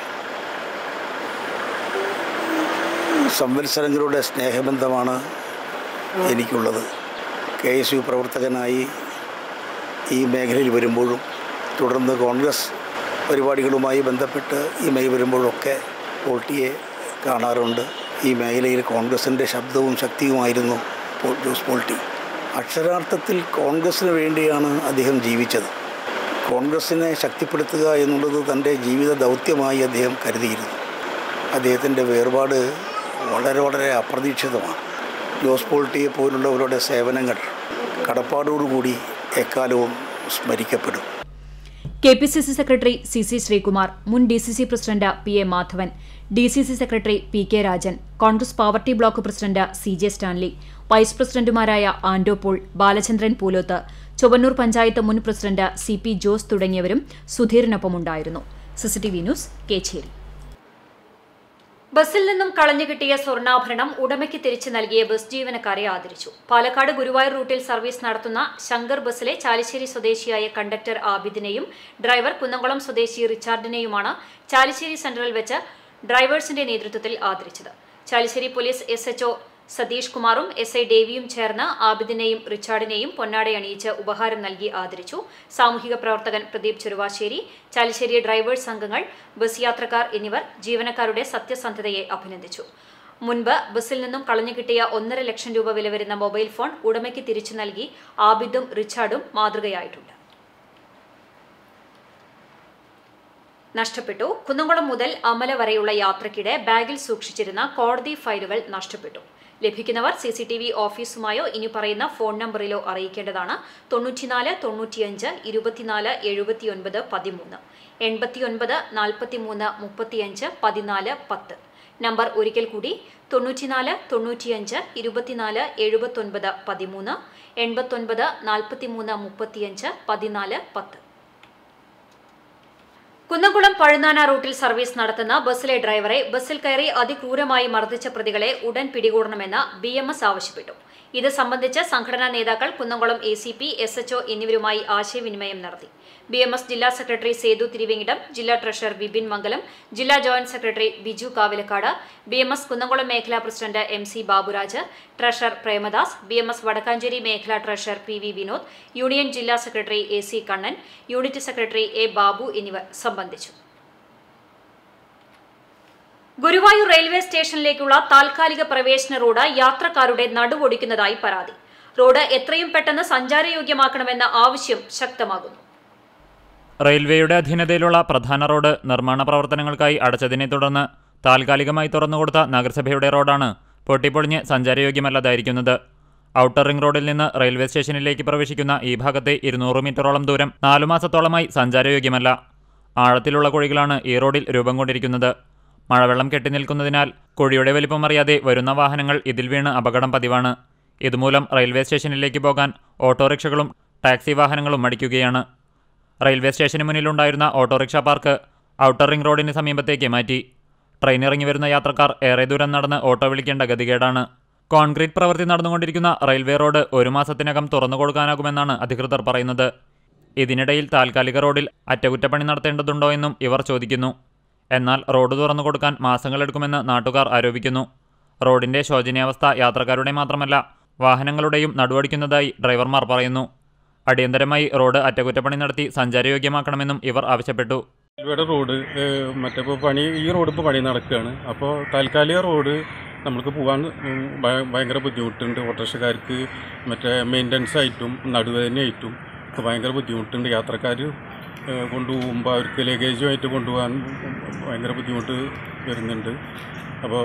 സംവത്സരങ്ങളുടെ സ്നേഹബന്ധമാണ് എനിക്കുള്ളത് കെ എസ് യു പ്രവർത്തകനായി ഈ മേഖലയിൽ വരുമ്പോഴും തുടർന്ന് കോൺഗ്രസ് പരിപാടികളുമായി ബന്ധപ്പെട്ട് ഈ മേഖല വരുമ്പോഴൊക്കെ പോൾട്ടിയെ കാണാറുണ്ട് ഈ മേഖലയിൽ കോൺഗ്രസിൻ്റെ ശബ്ദവും ശക്തിയുമായിരുന്നു പോൾ ജോസ് പോൾട്ടി അക്ഷരാർത്ഥത്തിൽ കോൺഗ്രസ്സിന് വേണ്ടിയാണ് അദ്ദേഹം ജീവിച്ചത് കോൺഗ്രസ്സിനെ ശക്തിപ്പെടുത്തുക എന്നുള്ളത് തൻ്റെ ജീവിത ദൗത്യമായി അദ്ദേഹം കരുതിയിരുന്നു അദ്ദേഹത്തിൻ്റെ വേർപാട് വളരെ വളരെ അപ്രതീക്ഷിതമാണ് ജോസ് പോൾട്ടിയെ പോലുള്ളവരുടെ സേവനങ്ങൾ കടപ്പാടോടുകൂടി എക്കാലവും സ്മരിക്കപ്പെടും K P C C secretary C C Sreekumar മുൻ D C C president P A Madhavan D C C secretary P K Rajan Congress പാവർട്ടി block president C J Stanley vice പ്രസിഡന്റുമാരായ ആൻഡോ പോൾ ബാലചന്ദ്രൻ പൂലോത്ത് ചൊവ്വന്നൂർ പഞ്ചായത്ത് മുൻ പ്രസിഡന്റ് സി പി ജോസ് തുടങ്ങിയവരും സുധീറിനൊപ്പമുണ്ടായിരുന്നു സിസിടിവി ന്യൂസ് കേച്ചേരി ബസ്സിൽ നിന്നും കളഞ്ഞു കിട്ടിയ സ്വർണ്ണാഭരണം ഉടമയ്ക്ക് തിരിച്ചു നൽകിയ ബസ് ജീവനക്കാരെ ആദരിച്ചു പാലക്കാട് ഗുരുവായൂർ റൂട്ടിൽ സർവീസ് നടത്തുന്ന ശങ്കർ ബസ്സിലെ ചാലിശ്ശേരി സ്വദേശിയായ കണ്ടക്ടർ ആബിദിനെയും ഡ്രൈവർ കുന്നംകുളം സ്വദേശി റിച്ചാർഡിനെയുമാണ് ചാലിശ്ശേരി സെന്ററിൽ വെച്ച് ഡ്രൈവേഴ്സിന്റെ നേതൃത്വത്തിൽ ആദരിച്ചത് Chalissery police S H O Satheesh കുമാറും എസ് ഐ ഡേവിയും ചേർന്ന് ആബിദിനെയും റിച്ചാർഡിനെയും പൊന്നാടയണിയിച്ച് ഉപഹാരം നൽകി ആദരിച്ചു സാമൂഹിക പ്രവർത്തകൻ പ്രദീപ് ചെറുവാശ്ശേരി ചാലിശ്ശേരി ഡ്രൈവേഴ്സ് സംഘങ്ങൾ ബസ് യാത്രക്കാർ എന്നിവർ ജീവനക്കാരുടെ സത്യസന്ധതയെ അഭിനന്ദിച്ചു മുൻപ് ബസ്സിൽ നിന്നും കളഞ്ഞു കിട്ടിയ ഒന്നര ലക്ഷം രൂപ വില വരുന്ന മൊബൈൽ ഫോൺ ഉടമയ്ക്ക് തിരിച്ചു നൽകി ആബിദും റിച്ചാർഡും മാതൃകയായിട്ടുണ്ട് നഷ്ടപ്പെട്ടു കുന്നംകുളം മുതൽ അമല വരെയുള്ള യാത്രയ്ക്കിടെ ബാഗിൽ സൂക്ഷിച്ചിരുന്ന കോടതി ഫയലുകൾ നഷ്ടപ്പെട്ടു ലഭിക്കുന്നവർ സി സി ടി വി ഓഫീസുമായോ ഇനി പറയുന്ന ഫോൺ നമ്പറിലോ അറിയിക്കേണ്ടതാണ് തൊണ്ണൂറ്റിനാല് തൊണ്ണൂറ്റിയഞ്ച് ഇരുപത്തിനാല് എഴുപത്തിയൊൻപത് പതിമൂന്ന് എൺപത്തിയൊൻപത് നാൽപ്പത്തിമൂന്ന് മുപ്പത്തിയഞ്ച് പതിനാല് പത്ത് നമ്പർ ഒരിക്കൽ കൂടി തൊണ്ണൂറ്റിനാല് തൊണ്ണൂറ്റിയഞ്ച് ഇരുപത്തിനാല് എഴുപത്തൊൻപത് പതിമൂന്ന് എൺപത്തൊൻപത് നാൽപ്പത്തിമൂന്ന് മുപ്പത്തിയഞ്ച് പതിനാല് പത്ത് കുന്നംകുളം പഴുന്നാന റൂട്ടിൽ സർവീസ് നടത്തുന്ന ബസ്സിലെ ഡ്രൈവറെ ബസ്സിൽ കയറി അതിക്രൂരമായി മർദ്ദിച്ച പ്രതികളെ ഉടൻ പിടികൂടണമെന്ന് ബി എം എസ് ആവശ്യപ്പെട്ടു ഇത് സംബന്ധിച്ച് സംഘടനാ നേതാക്കൾ Kunnamkulam A C P S H O എന്നിവരുമായി ആശയവിനിമയം നടത്തി ബി എം എസ് ജില്ലാ സെക്രട്ടറി സേതു തിരുവെങ്കിടം ജില്ലാ ട്രഷറർ വിപിൻ മംഗലം ജില്ലാ joint secretary Biju Kavilakkad B M S Kunnamkulam മേഖലാ president M C Baburaj treasurer Premadas B M S Vadakkanchery മേഖലാ treasurer P V Vinod union ജില്ലാ secretary A C Kannan unit secretary A Babu എന്നിവർ സംബന്ധിച്ചു ഗുരുവായൂർ റെയിൽവേ സ്റ്റേഷനിലേക്കുള്ള താൽക്കാലിക പ്രവേശന റോഡ് യാത്രക്കാരുടെ നടുവൊടിക്കുന്നതായി പരാതി റോഡ് എത്രയും പെട്ടെന്ന് സഞ്ചാരയോഗ്യമാക്കണമെന്ന ആവശ്യം ശക്തമാകുന്നു റെയിൽവേയുടെ അധീനതയിലുള്ള പ്രധാന റോഡ് നിർമ്മാണ പ്രവർത്തനങ്ങൾക്കായി അടച്ചതിനെ തുടർന്ന് താൽക്കാലികമായി തുറന്നുകൊടുത്ത നഗരസഭയുടെ റോഡാണ് പൊട്ടിപ്പൊളിഞ്ഞ് സഞ്ചാരയോഗ്യമല്ലാതായിരിക്കുന്നത് ഔട്ടർ റിംഗ് റോഡിൽ നിന്ന് റെയിൽവേ സ്റ്റേഷനിലേക്ക് പ്രവേശിക്കുന്ന ഈ ഭാഗത്തെ ഇരുന്നൂറ് മീറ്ററോളം ദൂരം നാലു മാസത്തോളമായി സഞ്ചാരയോഗ്യമല്ല ആഴത്തിലുള്ള കുഴികളാണ് ഈ റോഡിൽ രൂപം കൊണ്ടിരിക്കുന്നത് മഴവെള്ളം കെട്ടിനിൽക്കുന്നതിനാൽ കുഴിയുടെ വലിപ്പം അറിയാതെ വരുന്ന വാഹനങ്ങൾ ഇതിൽ വീണ് അപകടം പതിവാണ് ഇതുമൂലം റെയിൽവേ സ്റ്റേഷനിലേക്ക് പോകാൻ ഓട്ടോറിക്ഷകളും ടാക്സി വാഹനങ്ങളും മടിക്കുകയാണ് റെയിൽവേ സ്റ്റേഷന് മുന്നിലുണ്ടായിരുന്ന ഓട്ടോറിക്ഷ പാർക്ക് ഔട്ടർ റിംഗ് റോഡിന് സമീപത്തേക്ക് മാറ്റി ട്രെയിൻ ഇറങ്ങി വരുന്ന യാത്രക്കാർ ഏറെ ദൂരം നടന്ന് ഓട്ടോ വിളിക്കേണ്ട ഗതികേടാണ് കോൺക്രീറ്റ് പ്രവൃത്തി നടന്നുകൊണ്ടിരിക്കുന്ന റെയിൽവേ റോഡ് ഒരു മാസത്തിനകം തുറന്നു കൊടുക്കാനാകുമെന്നാണ് അധികൃതർ പറയുന്നത് ഇതിനിടയിൽ താൽക്കാലിക റോഡിൽ അറ്റകുറ്റപ്പണി നടത്തേണ്ടതുണ്ടോ എന്നും ഇവർ ചോദിക്കുന്നു എന്നാൽ റോഡ് തുറന്നു കൊടുക്കാൻ മാസങ്ങളെടുക്കുമെന്ന് നാട്ടുകാർ ആരോപിക്കുന്നു റോഡിന്റെ ശോചനീയാവസ്ഥ യാത്രക്കാരുടെ മാത്രമല്ല വാഹനങ്ങളുടെയും നടുവടിക്കുന്നതായി ഡ്രൈവർമാർ പറയുന്നു അടിയന്തരമായി റോഡ് അറ്റകുറ്റപ്പണി നടത്തി സഞ്ചാരയോഗ്യമാക്കണമെന്നും ഇവർ ആവശ്യപ്പെട്ടു ഇവിടെ റോഡ് ഏഹ്, മറ്റേ ഇപ്പോൾ പണി ഈ റോഡ് ഇപ്പോൾ പണി നടക്കുകയാണ് അപ്പോൾ താൽക്കാലിക റോഡ് നമുക്ക് പോകാൻ ഉം, ഭയ- ഭയങ്കര ബുദ്ധിമുട്ടുണ്ട് ഓട്ടോറിക്ഷക്കാർക്ക് മറ്റേ മെയിൻ്റനൻസ് ആയിട്ടും നടുവേദനയായിട്ടും ഒക്കെ ഭയങ്കര ബുദ്ധിമുട്ടുണ്ട് യാത്രക്കാർ കൊണ്ടുപോകുമ്പോൾ അവർക്ക് ലഗേജുമായിട്ട് കൊണ്ടുപോകാൻ ഭയങ്കര ബുദ്ധിമുട്ട് വരുന്നുണ്ട് അപ്പോൾ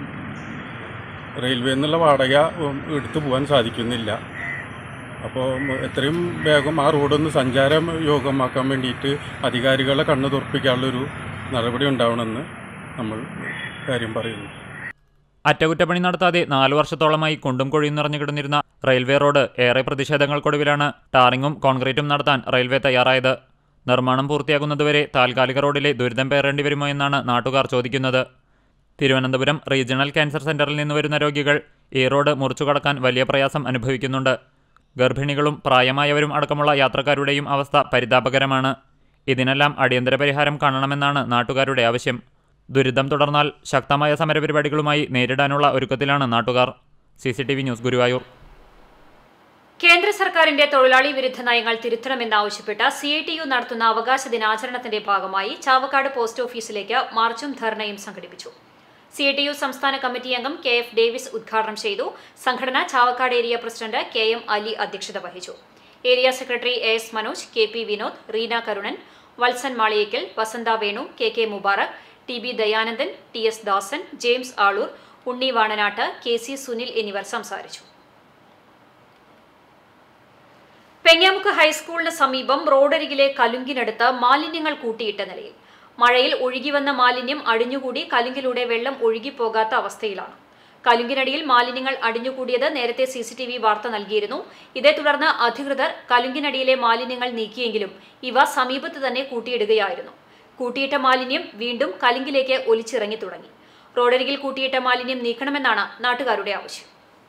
റെയിൽവേ എന്നുള്ള വാടക ഉം, എടുത്തു പോകാൻ സാധിക്കുന്നില്ല അപ്പോൾ എത്രയും വേഗം ആ റോഡൊന്ന് സഞ്ചാരം യോഗമാക്കാൻ വേണ്ടിയിട്ട് അധികാരികളെ കണ്ണു തുറപ്പിക്കാനുള്ളൊരു നടപടി ഉണ്ടാവണമെന്ന് നമ്മൾ കാര്യം പറയുന്നു അറ്റകുറ്റപ്പണി നടത്താതെ നാലു വർഷത്തോളമായി കുണ്ടും കുഴിയും നിറഞ്ഞു കിടന്നിരുന്ന റെയിൽവേ റോഡ് ഏറെ പ്രതിഷേധങ്ങൾക്കൊടുവിലാണ് ടാറിങ്ങും കോൺക്രീറ്റും നടത്താൻ റെയിൽവേ തയ്യാറായത് നിർമ്മാണം പൂർത്തിയാകുന്നതുവരെ താൽക്കാലിക റോഡിലെ ദുരിതം പേറേണ്ടി വരുമോ എന്നാണ് നാട്ടുകാർ ചോദിക്കുന്നത് തിരുവനന്തപുരം റീജിയണൽ ക്യാൻസർ സെന്ററിൽ നിന്ന് വരുന്ന രോഗികൾ ഈ റോഡ് മുറിച്ചു കടക്കാൻ വലിയ പ്രയാസം അനുഭവിക്കുന്നുണ്ട് ഗർഭിണികളും പ്രായമായവരും അടക്കമുള്ള യാത്രക്കാരുടെയും അവസ്ഥ പരിതാപകരമാണ് ഇതിനെല്ലാം അടിയന്തര പരിഹാരം കാണണമെന്നാണ് നാട്ടുകാരുടെ ആവശ്യം ദുരിതം തുടർന്നാൽ ശക്തമായ സമരപരിപാടികളുമായി നേരിടാനുള്ള ഒരുക്കത്തിലാണ് നാട്ടുകാർ C C T V news Guruvayur കേന്ദ്ര സർക്കാരിന്റെ തൊഴിലാളി വിരുദ്ധ നയങ്ങൾ തിരുത്തണമെന്നാവശ്യപ്പെട്ട് സി ഐ ടി യു നടത്തുന്ന അവകാശ ദിനാചരണത്തിന്റെ ഭാഗമായി ചാവക്കാട് പോസ്റ്റ് ഓഫീസിലേക്ക് മാർച്ചും ധർണയും സംഘടിപ്പിച്ചു സി ഐ ടി യു സംസ്ഥാന കമ്മിറ്റി അംഗം കെ എഫ് ഡേവിസ് ഉദ്ഘാടനം ചെയ്തു സംഘടന Chavakkad area president K M Ali അധ്യക്ഷത വഹിച്ചു area secretary A S Manoj K P Vinod Reena Karunan Valsan Maliyekkal Vasantha Venu K K Mubarak T B Dayanandan T S Dasan James Aloor Unni Vananattu K C Sunil എന്നിവർ സംസാരിച്ചു പെങ്ങാമുക്ക് ഹൈസ്കൂളിന് സമീപം റോഡരികിലെ കലുങ്കിനടുത്ത് മാലിന്യങ്ങൾ കൂട്ടിയിട്ട നിലയിൽ മഴയിൽ ഒഴുകിവന്ന മാലിന്യം അടിഞ്ഞുകൂടി കലുങ്കിലൂടെ വെള്ളം ഒഴുകിപ്പോകാത്ത അവസ്ഥയിലാണ് കലുങ്കിനടിയിൽ മാലിന്യങ്ങൾ അടിഞ്ഞുകൂടിയത് നേരത്തെ സി സി ടി വി വാർത്ത നൽകിയിരുന്നു ഇതേ തുടർന്ന് അധികൃതർ കലുങ്കിനടിയിലെ മാലിന്യങ്ങൾ നീക്കിയെങ്കിലും ഇവ സമീപത്ത് തന്നെ കൂട്ടിയിടുകയായിരുന്നു കൂട്ടിയിട്ട മാലിന്യം വീണ്ടും കലുങ്കിലേക്ക് ഒലിച്ചിറങ്ങി തുടങ്ങി റോഡരികിൽ കൂട്ടിയിട്ട മാലിന്യം നീക്കണമെന്നാണ് നാട്ടുകാരുടെ ആവശ്യം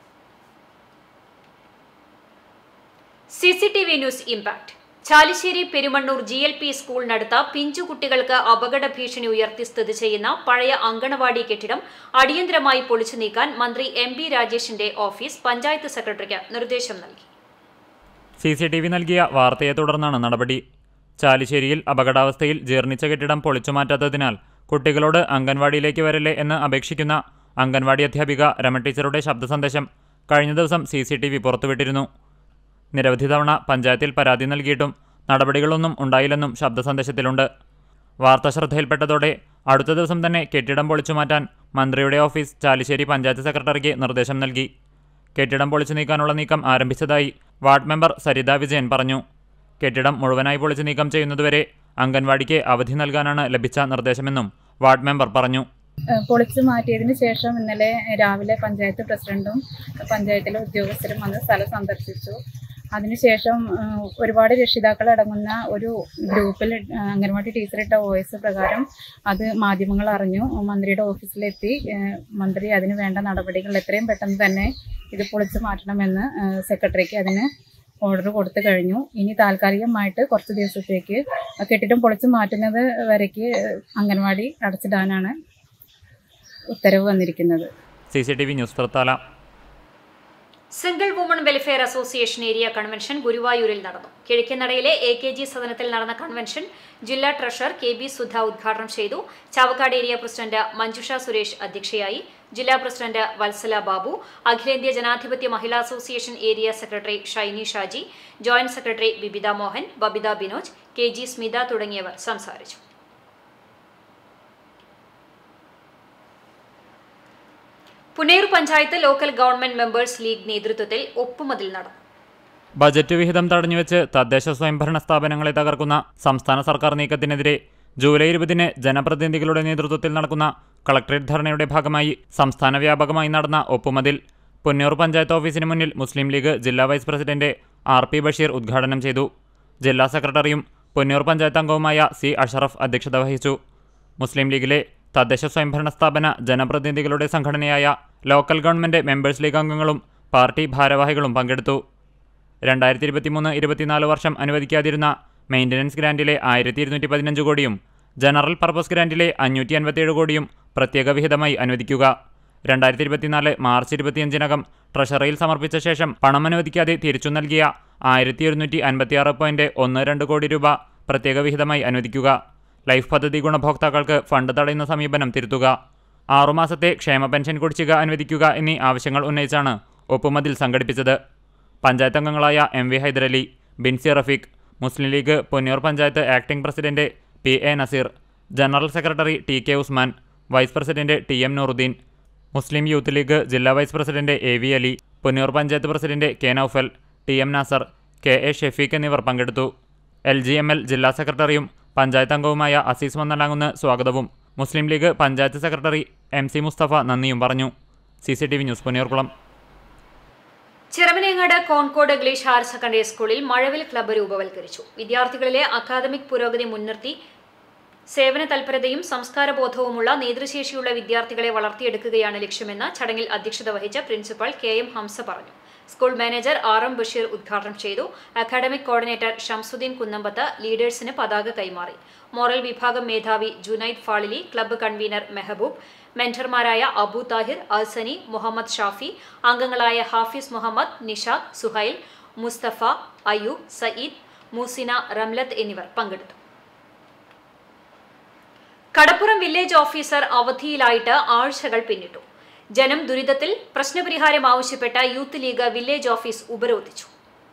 C C T V news impact Chalissery Perumannur G L P സ്കൂളിനടുത്ത പിഞ്ചു കുട്ടികൾക്ക് അപകട ഭീഷണി ഉയർത്തി സ്ഥിതി ചെയ്യുന്ന പഴയ അങ്കണവാടി കെട്ടിടം അടിയന്തരമായി പൊളിച്ചു നീക്കാൻ മന്ത്രി എം ബി രാജേഷിന്റെ ഓഫീസ് പഞ്ചായത്ത് സെക്രട്ടറിക്ക് നിർദ്ദേശം നൽകി സി സി ടി വി നൽകിയ വാർത്തയെ തുടർന്നാണ് നടപടി ചാലിശ്ശേരിയിൽ അപകടാവസ്ഥയിൽ ജീർണിച്ച കെട്ടിടം പൊളിച്ചുമാറ്റാത്തതിനാൽ കുട്ടികളോട് അംഗൻവാടിയിലേക്ക് വരല്ലേ എന്ന് അപേക്ഷിക്കുന്ന അംഗൻവാടി അധ്യാപിക രമ ടീച്ചറുടെ ശബ്ദ സന്ദേശം കഴിഞ്ഞ ദിവസം സി സി ടി വി പുറത്തുവിട്ടിരുന്നു നിരവധി തവണ പഞ്ചായത്തിൽ പരാതി നൽകിയിട്ടും നടപടികളൊന്നും ഉണ്ടായില്ലെന്നും ശബ്ദ സന്ദേശത്തിലുണ്ട് വാർത്ത ശ്രദ്ധയിൽപ്പെട്ടതോടെ അടുത്ത ദിവസം തന്നെ കെട്ടിടം പൊളിച്ചു മാറ്റാൻ മന്ത്രിയുടെ ഓഫീസ് ചാലിശ്ശേരി പഞ്ചായത്ത് സെക്രട്ടറിക്ക് നിർദ്ദേശം നൽകി കെട്ടിടം പൊളിച്ചു നീക്കാനുള്ള നീക്കം ആരംഭിച്ചതായി വാർഡ് മെമ്പർ സരിത വിജയൻ പറഞ്ഞു കെട്ടിടം മുഴുവനായി പൊളിച്ചു നീക്കം ചെയ്യുന്നതുവരെ അംഗൻവാടിക്ക് അവധി നൽകാനാണ് ലഭിച്ച നിർദ്ദേശമെന്നും വാർഡ് മെമ്പർ പറഞ്ഞു ഏഹ് പൊളിച്ചു മാറ്റിയതിന് ശേഷം ഇന്നലെ രാവിലെ പഞ്ചായത്ത് പ്രസിഡന്റും പഞ്ചായത്തിലെ ഉദ്യോഗസ്ഥരും വന്ന് സ്ഥലം സന്ദർശിച്ചു അതിനുശേഷം ഏഹ് ഒരുപാട് രക്ഷിതാക്കൾ അടങ്ങുന്ന ഒരു ഗ്രൂപ്പിൽ ഏഹ് അംഗൻവാടി ടീച്ചറിട്ട വോയിസ് പ്രകാരം അത് മാധ്യമങ്ങൾ അറിഞ്ഞു മന്ത്രിയുടെ ഓഫീസിലെത്തി ഏഹ് മന്ത്രി അതിന് വേണ്ട നടപടികൾ എത്രയും പെട്ടെന്ന് തന്നെ ഇത് പൊളിച്ചു മാറ്റണമെന്ന് ഏഹ് സെക്രട്ടറിക്ക് അതിന് ഓർഡർ കൊടുത്തു കഴിഞ്ഞു ഇനി താൽക്കാലികമായിട്ട് കുറച്ച് ദിവസത്തേക്ക് ആ കെട്ടിടം പൊളിച്ചു മാറ്റുന്നത് വരയ്ക്ക് അംഗൻവാടി അടച്ചിടാനാണ് ഉത്തരവ് വന്നിരിക്കുന്നത് C C T V news Thrithala single woman welfare association area convention ഗുരുവായൂരിൽ നടന്നു കിഴക്കനടയിലെ എ കെ ജി സദനത്തിൽ നടന്ന കൺവെൻഷൻ ജില്ലാ ട്രഷറർ കെ ബി സുധ ഉദ്ഘാടനം ചെയ്തു ചാവക്കാട് ഏരിയ പ്രസിഡന്റ് മഞ്ജുഷ സുരേഷ് അധ്യക്ഷയായി ജില്ലാ പ്രസിഡന്റ് വത്സല ബാബു അഖിലേന്ത്യാ ജനാധിപത്യ മഹിളാ association area secretary Shiny Shaji joint secretary Bibitha Mohan Babitha Binoj K G Smitha തുടങ്ങിയവർ സംസാരിച്ചു Punnayur panchayat local government members league നേതൃത്വത്തിൽ ഒപ്പുമതിൽ നടന്നു ബജറ്റ് വിഹിതം തടഞ്ഞുവെച്ച് തദ്ദേശ സ്വയംഭരണ സ്ഥാപനങ്ങളെ തകർക്കുന്ന സംസ്ഥാന സർക്കാർ നീക്കത്തിനെതിരെ ജൂലൈ ഇരുപതിന് ജനപ്രതിനിധികളുടെ നേതൃത്വത്തിൽ നടക്കുന്ന കളക്ടറേറ്റ് ധർണയുടെ ഭാഗമായി സംസ്ഥാന വ്യാപകമായി നടന്ന ഒപ്പുമതിൽ പുന്നൂർ പഞ്ചായത്ത് ഓഫീസിന് മുന്നിൽ മുസ്ലിം ലീഗ് ജില്ലാ vice president R P Basheer ഉദ്ഘാടനം ചെയ്തു ജില്ലാ സെക്രട്ടറിയും പുന്നൂർ പഞ്ചായത്ത് അംഗവുമായ സി അഷറഫ് അധ്യക്ഷത വഹിച്ചു മുസ്ലിം ലീഗിലെ തദ്ദേശ സ്വയംഭരണ സ്ഥാപന ജനപ്രതിനിധികളുടെ സംഘടനയായ ലോക്കൽ ഗവൺമെന്റ് മെമ്പേഴ്സ് ലീഗ് അംഗങ്ങളും പാർട്ടി ഭാരവാഹികളും പങ്കെടുത്തു രണ്ടായിരത്തി ഇരുപത്തിമൂന്ന് ഇരുപത്തിനാല് വർഷം അനുവദിക്കാതിരുന്ന മെയിൻ്റനൻസ് ഗ്രാൻഡിലെ ആയിരത്തി ഇരുന്നൂറ്റി പതിനഞ്ച് കോടിയും ജനറൽ പർപ്പസ് ഗ്രാൻഡിലെ അഞ്ഞൂറ്റി അൻപത്തിയേഴ് കോടിയും പ്രത്യേക വിഹിതമായി അനുവദിക്കുക രണ്ടായിരത്തി ഇരുപത്തിനാല് മാർച്ച് ഇരുപത്തിയഞ്ചിനകം ട്രഷറിയിൽ സമർപ്പിച്ച ശേഷം പണം അനുവദിക്കാതെ തിരിച്ചു നൽകിയ ആയിരത്തി ഒരുന്നൂറ്റി അൻപത്തിയാറ് പോയിന്റ് ഒന്ന് രണ്ട് കോടി രൂപ പ്രത്യേക വിഹിതമായി അനുവദിക്കുക ലൈഫ് പദ്ധതി ഗുണഭോക്താക്കൾക്ക് ഫണ്ട് തടയുന്ന സമീപനം തിരുത്തുക ആറുമാസത്തെ ക്ഷേമ പെൻഷൻ കുടിശ്ശിക അനുവദിക്കുക എന്നീ ആവശ്യങ്ങൾ ഉന്നയിച്ചാണ് ഒപ്പുമതിൽ സംഘടിപ്പിച്ചത് പഞ്ചായത്ത് അംഗങ്ങളായ M V Hyderali Binsi Rafeeq Muslim League Ponniyur panchayat acting president P A Naseer general secretary T K Usman vice president T M Nooruddeen Muslim Youth League ജില്ലാ vice president A V Ali Ponniyur panchayat president K Noufal T M Nasar K A Shefeeq എന്നിവർ പങ്കെടുത്തു എൽ ജി എം എൽ ജില്ലാ സെക്രട്ടറിയും പഞ്ചായത്ത് അംഗവുമായ അസീസ് മന്നലാങ്ങുന്ന് സ്വാഗതവും Muslim League panchayat secretary M C Musthafa നന്ദിയും പറഞ്ഞു C C T V news Ponniyurkulam Chiramanengad Concord English higher secondary സ്കൂളിൽ മഴവിൽ ക്ലബ്ബ് രൂപവൽക്കരിച്ചു വിദ്യാർത്ഥികളിലെ അക്കാദമിക് പുരോഗതി മുൻനിർത്തി സേവന തൽപരതയും സംസ്കാരബോധവുമുള്ള നേതൃശേഷിയുള്ള വിദ്യാർത്ഥികളെ വളർത്തിയെടുക്കുകയാണ് ലക്ഷ്യമെന്ന് ചടങ്ങിൽ അധ്യക്ഷത വഹിച്ച പ്രിൻസിപ്പൽ കെ എം ഹംസ പറഞ്ഞു school manager R M Basheer ഉദ്ഘാടനം ചെയ്തു അക്കാഡമിക് കോർഡിനേറ്റർ ഷംസുദ്ദീൻ കുന്നമ്പത്ത് ലീഡേഴ്സിന് പതാക കൈമാറി മോറൽ വിഭാഗം മേധാവി ജുനൈദ് ഫാളിലി ക്ലബ്ബ് കൺവീനർ മെഹബൂബ് മെന്റർമാരായ അബു താഹിർ അൽസനി മുഹമ്മദ് ഷാഫി അംഗങ്ങളായ ഹാഫിസ് മുഹമ്മദ് നിഷാദ് സുഹൈൽ മുസ്തഫ അയൂബ് സയ്യിദ് മൂസിന റംലത്ത് എന്നിവർ പങ്കെടുത്തു കടപ്പുറം വില്ലേജ് ഓഫീസർ അവധിയിലായിട്ട് ആഴ്ചകൾ പിന്നിട്ടു ജനം ദുരിതത്തിൽ പ്രശ്നപരിഹാരം ആവശ്യപ്പെട്ട യൂത്ത് ലീഗ് വില്ലേജ് ഓഫീസ് ഉപരോധിച്ചു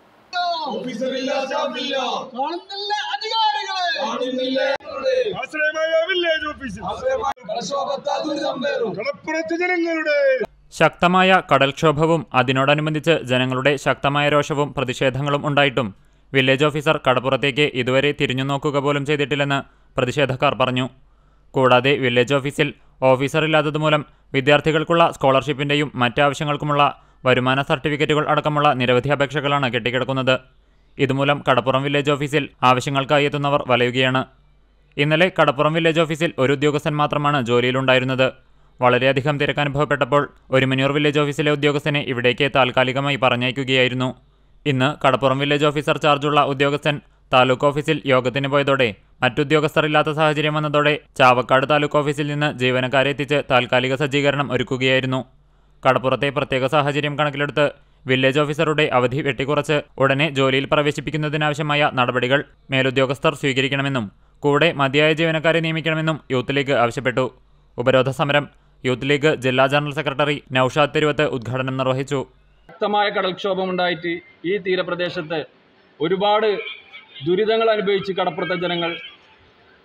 കടപ്പുറത്ത് ജനങ്ങളുടെ ശക്തമായ കടൽക്ഷോഭവും അതിനോടനുബന്ധിച്ച് ജനങ്ങളുടെ ശക്തമായ രോഷവും പ്രതിഷേധങ്ങളും ഉണ്ടായിട്ടും വില്ലേജ് ഓഫീസർ കടപ്പുറത്തേക്ക് ഇതുവരെ തിരിഞ്ഞു നോക്കുക പോലും ചെയ്തിട്ടില്ലെന്ന് പ്രതിഷേധക്കാർ പറഞ്ഞു കൂടാതെ വില്ലേജ് ഓഫീസിൽ ഓഫീസർ ഇല്ലാത്തതുമൂലം വിദ്യാർത്ഥികൾക്കുള്ള സ്കോളർഷിപ്പിന്റെയും മറ്റാവശ്യങ്ങൾക്കുമുള്ള വരുമാന സർട്ടിഫിക്കറ്റുകൾ അടക്കമുള്ള നിരവധി അപേക്ഷകളാണ് കെട്ടിക്കിടക്കുന്നത് ഇതുമൂലം കടപ്പുറം വില്ലേജ് ഓഫീസിൽ ആവശ്യങ്ങൾക്കായി എത്തുന്നവർ വലയുകയാണ് ഇന്നലെ കടപ്പുറം വില്ലേജ് ഓഫീസിൽ ഒരു ഉദ്യോഗസ്ഥൻ മാത്രമാണ് ജോലിയിലുണ്ടായിരുന്നത് വളരെയധികം തിരക്കനുഭവപ്പെട്ടപ്പോൾ ഒരുമനൂർ വില്ലേജ് ഓഫീസിലെ ഉദ്യോഗസ്ഥനെ ഇവിടേക്ക് താൽക്കാലികമായി പറഞ്ഞയക്കുകയായിരുന്നു ഇന്ന് കടപ്പുറം വില്ലേജ് ഓഫീസർ ചാർജുള്ള ഉദ്യോഗസ്ഥൻ താലൂക്ക് ഓഫീസിൽ യോഗത്തിന് പോയതോടെ മറ്റുദ്യോഗസ്ഥർ ഇല്ലാത്ത സാഹചര്യം വന്നതോടെ ചാവക്കാട് താലൂക്ക് ഓഫീസിൽ നിന്ന് ജീവനക്കാരെ എത്തിച്ച് താൽക്കാലിക സജ്ജീകരണം ഒരുക്കുകയായിരുന്നു കടപ്പുറത്തെ പ്രത്യേക സാഹചര്യം കണക്കിലെടുത്ത് വില്ലേജ് ഓഫീസറുടെ അവധി വെട്ടിക്കുറച്ച് ഉടനെ ജോലിയിൽ പ്രവേശിപ്പിക്കുന്നതിനാവശ്യമായ നടപടികൾ മേലുദ്യോഗസ്ഥർ സ്വീകരിക്കണമെന്നും കൂടെ മതിയായ ജീവനക്കാരെ നിയമിക്കണമെന്നും യൂത്ത് ലീഗ് ആവശ്യപ്പെട്ടു ഉപരോധ സമരം യൂത്ത് ലീഗ് ജില്ലാ ജനറൽ സെക്രട്ടറി നൌഷാദ് തെരുവത്ത് ഉദ്ഘാടനം നിർവഹിച്ചു ശക്തമായ കടൽക്ഷോഭമുണ്ടായിട്ട് ഈ തീരപ്രദേശത്ത് ഒരുപാട് ദുരിതങ്ങൾ അനുഭവിച്ച് കടപ്പുറത്തെ ജനങ്ങൾ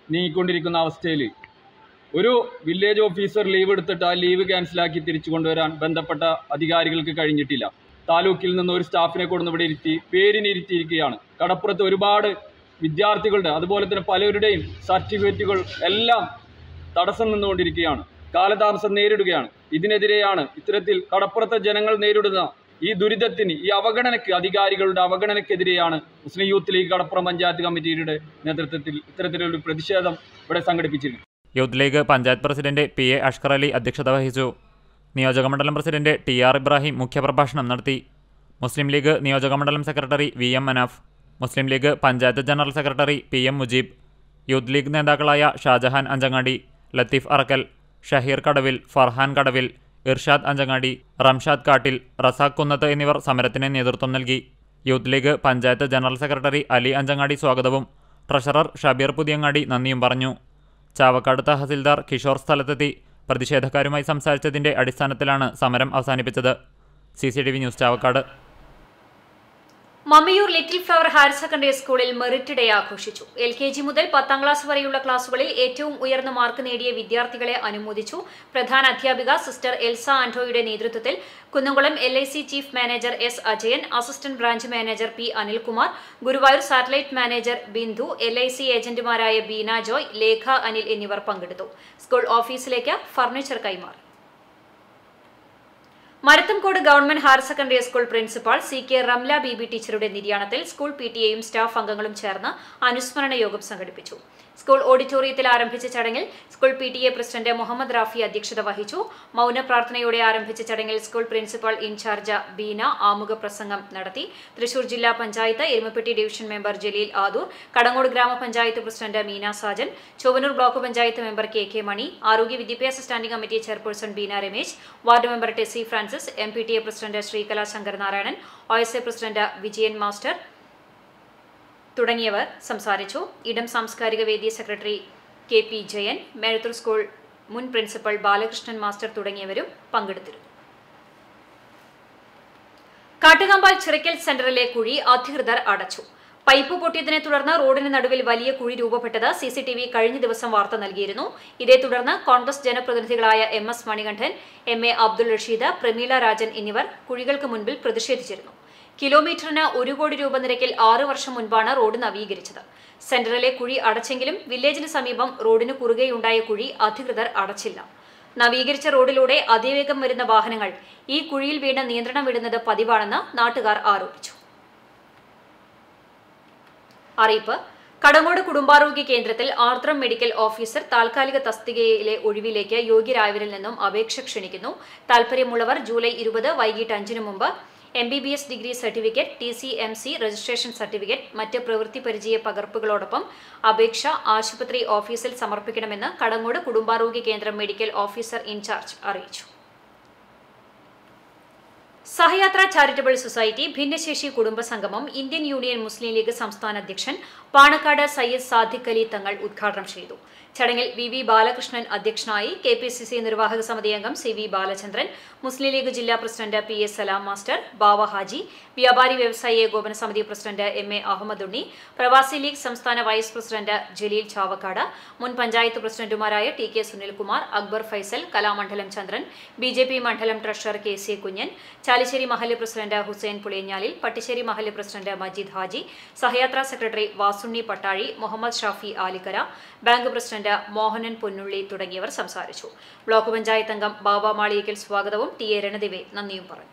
നീങ്ങിക്കൊണ്ടിരിക്കുന്ന അവസ്ഥയിൽ ഒരു വില്ലേജ് ഓഫീസർ ലീവ് എടുത്തിട്ട് ആ ലീവ് ക്യാൻസലാക്കി തിരിച്ചു കൊണ്ടുവരാൻ ബന്ധപ്പെട്ട അധികാരികൾക്ക് കഴിഞ്ഞിട്ടില്ല താലൂക്കിൽ നിന്ന് ഒരു സ്റ്റാഫിനെ കൊണ്ടുവന്ന് ഇവിടെ ഇരുത്തി പേരിന് ഇരുത്തിയിരിക്കുകയാണ് കടപ്പുറത്ത് ഒരുപാട് വിദ്യാർത്ഥികളുടെ അതുപോലെ തന്നെ പലരുടെയും സർട്ടിഫിക്കറ്റുകൾ എല്ലാം തടസ്സം നിന്നുകൊണ്ടിരിക്കുകയാണ് കാലതാമസം നേരിടുകയാണ് ഇതിനെതിരെയാണ് ഇത്തരത്തിൽ കടപ്പുറത്തെ ജനങ്ങൾ നേരിടുന്ന ഈ ദുരിതത്തിന് ഈ അവഗണനയ്ക്ക് അധികാരികളുടെ അവഗണനയ്ക്കെതിരെയാണ് മുസ്ലിം യൂത്ത് ലീഗ് കടപ്പുറം പഞ്ചായത്ത് കമ്മിറ്റിയുടെ നേതൃത്വത്തിൽ ഇത്തരത്തിലൊരു പ്രതിഷേധം ഇവിടെ സംഘടിപ്പിച്ചിരുന്നു Youth League panchayat president P A Ashkar Ali അധ്യക്ഷത വഹിച്ചു നിയോജകമണ്ഡലം പ്രസിഡന്റ് ടി ആർ ഇബ്രാഹിം മുഖ്യപ്രഭാഷണം നടത്തി മുസ്ലിം ലീഗ് നിയോജകമണ്ഡലം secretary V M Manaf Muslim League panchayat general secretary P M Mujeeb Youth League നേതാക്കളായ ഷാജഹാൻ അഞ്ചങ്ങാടി ലത്തീഫ് അറക്കൽ ഷഹീർ കടവിൽ ഫർഹാൻ കടവിൽ ഇർഷാദ് അഞ്ചങ്ങാടി റംഷാദ് കാട്ടിൽ റസാഖ് കുന്നത്ത് എന്നിവർ സമരത്തിന് നേതൃത്വം നൽകി യൂത്ത് ലീഗ് പഞ്ചായത്ത് ജനറൽ സെക്രട്ടറി അലി അഞ്ചങ്ങാടി സ്വാഗതവും ട്രഷറർ ഷബീർ പുതിയങ്ങാടി നന്ദിയും പറഞ്ഞു ചാവക്കാട് തഹസിൽദാർ കിഷോർ സ്ഥലത്തെത്തി പ്രതിഷേധക്കാരുമായി സംസാരിച്ചതിന്റെ അടിസ്ഥാനത്തിലാണ് സമരം അവസാനിപ്പിച്ചത് C C T V news Chavakkad Mammiyur little flower higher secondary സ്കൂളിൽ മെറിറ്റ് ഡേ ആഘോഷിച്ചു എൽ കെ ജി മുതൽ പത്താം ക്ലാസ് വരെയുള്ള ക്ലാസുകളിൽ ഏറ്റവും ഉയർന്ന മാർക്ക് നേടിയ വിദ്യാർത്ഥികളെ അനുമോദിച്ചു പ്രധാന അധ്യാപിക സിസ്റ്റർ എൽസ ആന്റോയുടെ നേതൃത്വത്തിൽ Kunnamkulam L I C chief manager S Ajayan assistant branch manager P Anilkumar Guruvayur satellite manager Bindu L I C ഏജന്റുമാരായ ബീന ജോയ് ലേഖ അനിൽ എന്നിവർ പങ്കെടുത്തു സ്കൂൾ ഓഫീസിലേക്ക് ഫർണിച്ചർ കൈമാറി Marathamcode government higher secondary school principal C K Ramla Bibi ടീച്ചറുടെ നിര്യാണത്തിൽ സ്കൂൾ പി ടി എയും സ്റ്റാഫ് അംഗങ്ങളും ചേർന്ന് അനുസ്മരണ യോഗം സംഘടിപ്പിച്ചു സ്കൂൾ ഓഡിറ്റോറിയത്തിൽ ആരംഭിച്ച ചടങ്ങിൽ school P T A president Muhammad Rafi അധ്യക്ഷത വഹിച്ചു മൗന പ്രാർത്ഥനയോടെ ആരംഭിച്ച ചടങ്ങിൽ സ്കൂൾ പ്രിൻസിപ്പൽ ഇൻചാർജ് ബീന ആമുഖ പ്രസംഗം നടത്തി തൃശൂർ ജില്ലാ പഞ്ചായത്ത് എരുമപ്പെട്ടി ഡിവിഷൻ മെമ്പർ ജലീൽ ആദൂർ കടങ്ങോട് ഗ്രാമപഞ്ചായത്ത് president Meena Sajan Chovvanur block panchayat member K K Mani ആരോഗ്യ വിദ്യാഭ്യാസ standing committee chairperson Beena Ramesh ward member Tessy Francis M P T A president Sreekala Sankaranarayanan O S A president Vijayan master തുടങ്ങിയവർ സംസാരിച്ചു ഇടം സാംസ്കാരിക വേദി secretary K P Jayan Mezhathur school മുൻ പ്രിൻസിപ്പൽ ബാലകൃഷ്ണൻ മാസ്റ്റർ തുടങ്ങിയവരും പങ്കെടുത്തിരുന്നു കാട്ടുകമ്പാൽ ചിറക്കൽ സെന്ററിലെ കുഴി അധികൃതർ അടച്ചു പൈപ്പ് പൊട്ടിയതിനെ തുടർന്ന് റോഡിന് നടുവിൽ വലിയ കുഴി രൂപപ്പെട്ടത് സി സി ടി വി കഴിഞ്ഞ ദിവസം വാർത്ത നൽകിയിരുന്നു ഇതേ തുടർന്ന് കോൺഗ്രസ് ജനപ്രതിനിധികളായ M S Manikandan M A Abdul Rasheed Prameela Rajan എന്നിവർ കുഴികൾക്ക് മുൻപിൽ പ്രതിഷേധിച്ചിരുന്നു കിലോമീറ്ററിന് ഒരു കോടി രൂപ നിരക്കിൽ ആറ് വർഷം മുൻപാണ് റോഡ് നവീകരിച്ചത് സെന്ററിലെ കുഴി അടച്ചെങ്കിലും വില്ലേജിന് സമീപം റോഡിന് കുറുകെയുണ്ടായ കുഴി അധികൃതർ അടച്ചില്ല നവീകരിച്ച റോഡിലൂടെ അതിവേഗം വരുന്ന വാഹനങ്ങൾ ഈ കുഴിയിൽ വീണ് നിയന്ത്രണം വിടുന്നത് പതിവാണെന്ന് നാട്ടുകാർ ആരോപിച്ചു അറിയിപ്പ് കടങ്ങോട് കുടുംബാരോഗ്യ കേന്ദ്രത്തിൽ ആർദ്രം മെഡിക്കൽ ഓഫീസർ താൽക്കാലിക തസ്തികയിലെ ഒഴിവിലേക്ക് യോഗ്യരായവരിൽ നിന്നും അപേക്ഷ ക്ഷണിക്കുന്നു താൽപര്യമുള്ളവർ ജൂലൈ ഇരുപത് വൈകിട്ട് അഞ്ചിന് മുമ്പ് M B B S degree certificate T C M C registration certificate മറ്റ് പ്രവൃത്തി പരിചയ പകർപ്പുകളോടൊപ്പം അപേക്ഷ ആശുപത്രി ഓഫീസിൽ സമർപ്പിക്കണമെന്ന് കടങ്ങോട് കുടുംബാരോഗ്യ കേന്ദ്രം മെഡിക്കൽ ഓഫീസർ ഇൻചാർജ് അറിയിച്ചു സഹയാത്ര ചാരിറ്റബിൾ സൊസൈറ്റി ഭിന്നശേഷി കുടുംബ സംഗമം ഇന്ത്യൻ യൂണിയൻ മുസ്ലിം ലീഗ് സംസ്ഥാന അധ്യക്ഷൻ പാണക്കാട് സയ്യിദ് സാദിഖ് അലി തങ്ങൾ ഉദ്ഘാടനം ചെയ്തു ചടങ്ങിൽ വി വി ബാലകൃഷ്ണൻ അധ്യക്ഷനായി കെ പി സി സി നിർവാഹക സമിതി അംഗം C V Balachandran Muslim league ജില്ലാ president P S Salam master Bava Haji വ്യാപാരി വ്യവസായി ഏകോപന സമിതി president M A Ahammed Unni പ്രവാസി ലീഗ് സംസ്ഥാന വൈസ് പ്രസിഡന്റ് ജലീൽ ചാവക്കാട് മുൻ പഞ്ചായത്ത് പ്രസിഡന്റുമാരായ T K Sunilkumar Akbar Faisal Kalamandalam Chandran B J P മണ്ഡലം treasurer K C Kunjan Chalissery മഹല്ല് പ്രസിഡന്റ് ഹുസൈൻ പുളിയഞ്ഞാലിൽ പട്ടിശ്ശേരി മഹല്ല് പ്രസിഡന്റ് മജീദ് ഹാജി സഹയാത്രാ secretary Vasunni Pattazhi Muhammad Shafi Alikkara bank president Mohanan Ponnulli തുടങ്ങിയവർ സംസാരിച്ചു ബ്ലോക്ക് പഞ്ചായത്ത് അംഗം ബാബ മാളിയക്കൽ സ്വാഗതവും ടി എ രണദിവെ നന്ദിയും പറഞ്ഞു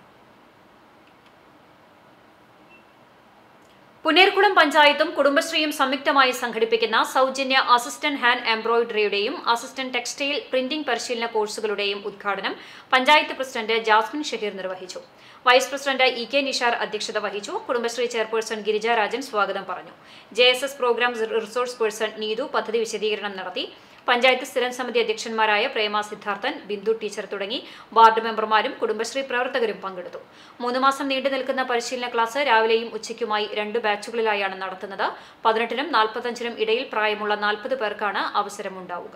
പുനേർകുളം പഞ്ചായത്തും കുടുംബശ്രീയും സംയുക്തമായി സംഘടിപ്പിക്കുന്ന സൗജന്യ അസിസ്റ്റന്റ് ഹാൻഡ് എംബ്രോയിഡറിയുടെയും അസിസ്റ്റന്റ് ടെക്സ്റ്റൈൽ പ്രിന്റിംഗ് പരിശീലന കോഴ്സുകളുടെയും ഉദ്ഘാടനം പഞ്ചായത്ത് പ്രസിഡന്റ് ജാസ്മിൻ ഷഹീർ നിർവഹിച്ചു vice president E K Nishar അധ്യക്ഷത വഹിച്ചു കുടുംബശ്രീ ചെയർപേഴ്സൺ ഗിരിജ രാജൻ സ്വാഗതം പറഞ്ഞു J S S program resource person Neethu പദ്ധതി വിശദീകരണം നടത്തി പഞ്ചായത്ത് സ്ഥിരം സമിതി അധ്യക്ഷന്മാരായ പ്രേമ സിദ്ധാർത്ഥൻ ബിന്ദു ടീച്ചർ തുടങ്ങി വാർഡ് മെമ്പർമാരും കുടുംബശ്രീ പ്രവർത്തകരും പങ്കെടുത്തു മൂന്ന് മാസം നീണ്ടു നിൽക്കുന്ന പരിശീലന ക്ലാസ് രാവിലെയും ഉച്ചയ്ക്കുമായി രണ്ട് ബാച്ചുകളിലായാണ് നടത്തുന്നത് പതിനെട്ടിനും നാൽപ്പത്തഞ്ചിനും ഇടയിൽ പ്രായമുള്ള നാൽപ്പത് പേർക്കാണ് അവസരമുണ്ടാവുക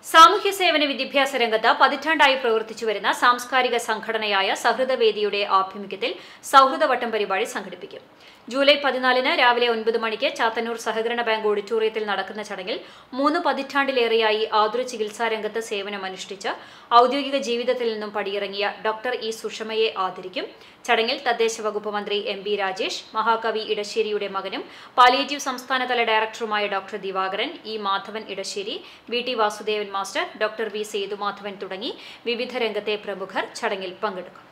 സാമൂഹ്യ സേവന വിദ്യാഭ്യാസ രംഗത്ത് പതിറ്റാണ്ടായി പ്രവർത്തിച്ചു വരുന്ന സാംസ്കാരിക സംഘടനയായ സഹൃദവേദിയുടെ ആഭിമുഖ്യത്തിൽ സൗഹൃദവട്ടം പരിപാടി സംഘടിപ്പിക്കും ജൂലൈ പതിനാലിന് രാവിലെ ഒൻപത് മണിക്ക് ചാത്തന്നൂർ സഹകരണ ബാങ്ക് ഓഡിറ്റോറിയത്തിൽ നടക്കുന്ന ചടങ്ങിൽ മൂന്ന് പതിറ്റാണ്ടിലേറെയായി ആതുര ചികിത്സാ രംഗത്ത് സേവനമനുഷ്ഠിച്ച് ഔദ്യോഗിക ജീവിതത്തിൽ നിന്നും പടിയിറങ്ങിയ ഡോക്ടർ ഇ സുഷമയെ ആദരിക്കും ചടങ്ങിൽ തദ്ദേശ വകുപ്പ് മന്ത്രി എം ബി രാജേഷ് മഹാകവി ഇടശ്ശേരിയുടെ മകനും പാലിയേറ്റീവ് സംസ്ഥാനതല ഡയറക്ടറുമായ doctor Divakaran E Madhavan Edasseri V T Vasudevan master doctor V Sethumadhavan തുടങ്ങി വിവിധ രംഗത്തെ പ്രമുഖർ ചടങ്ങിൽ പങ്കെടുക്കും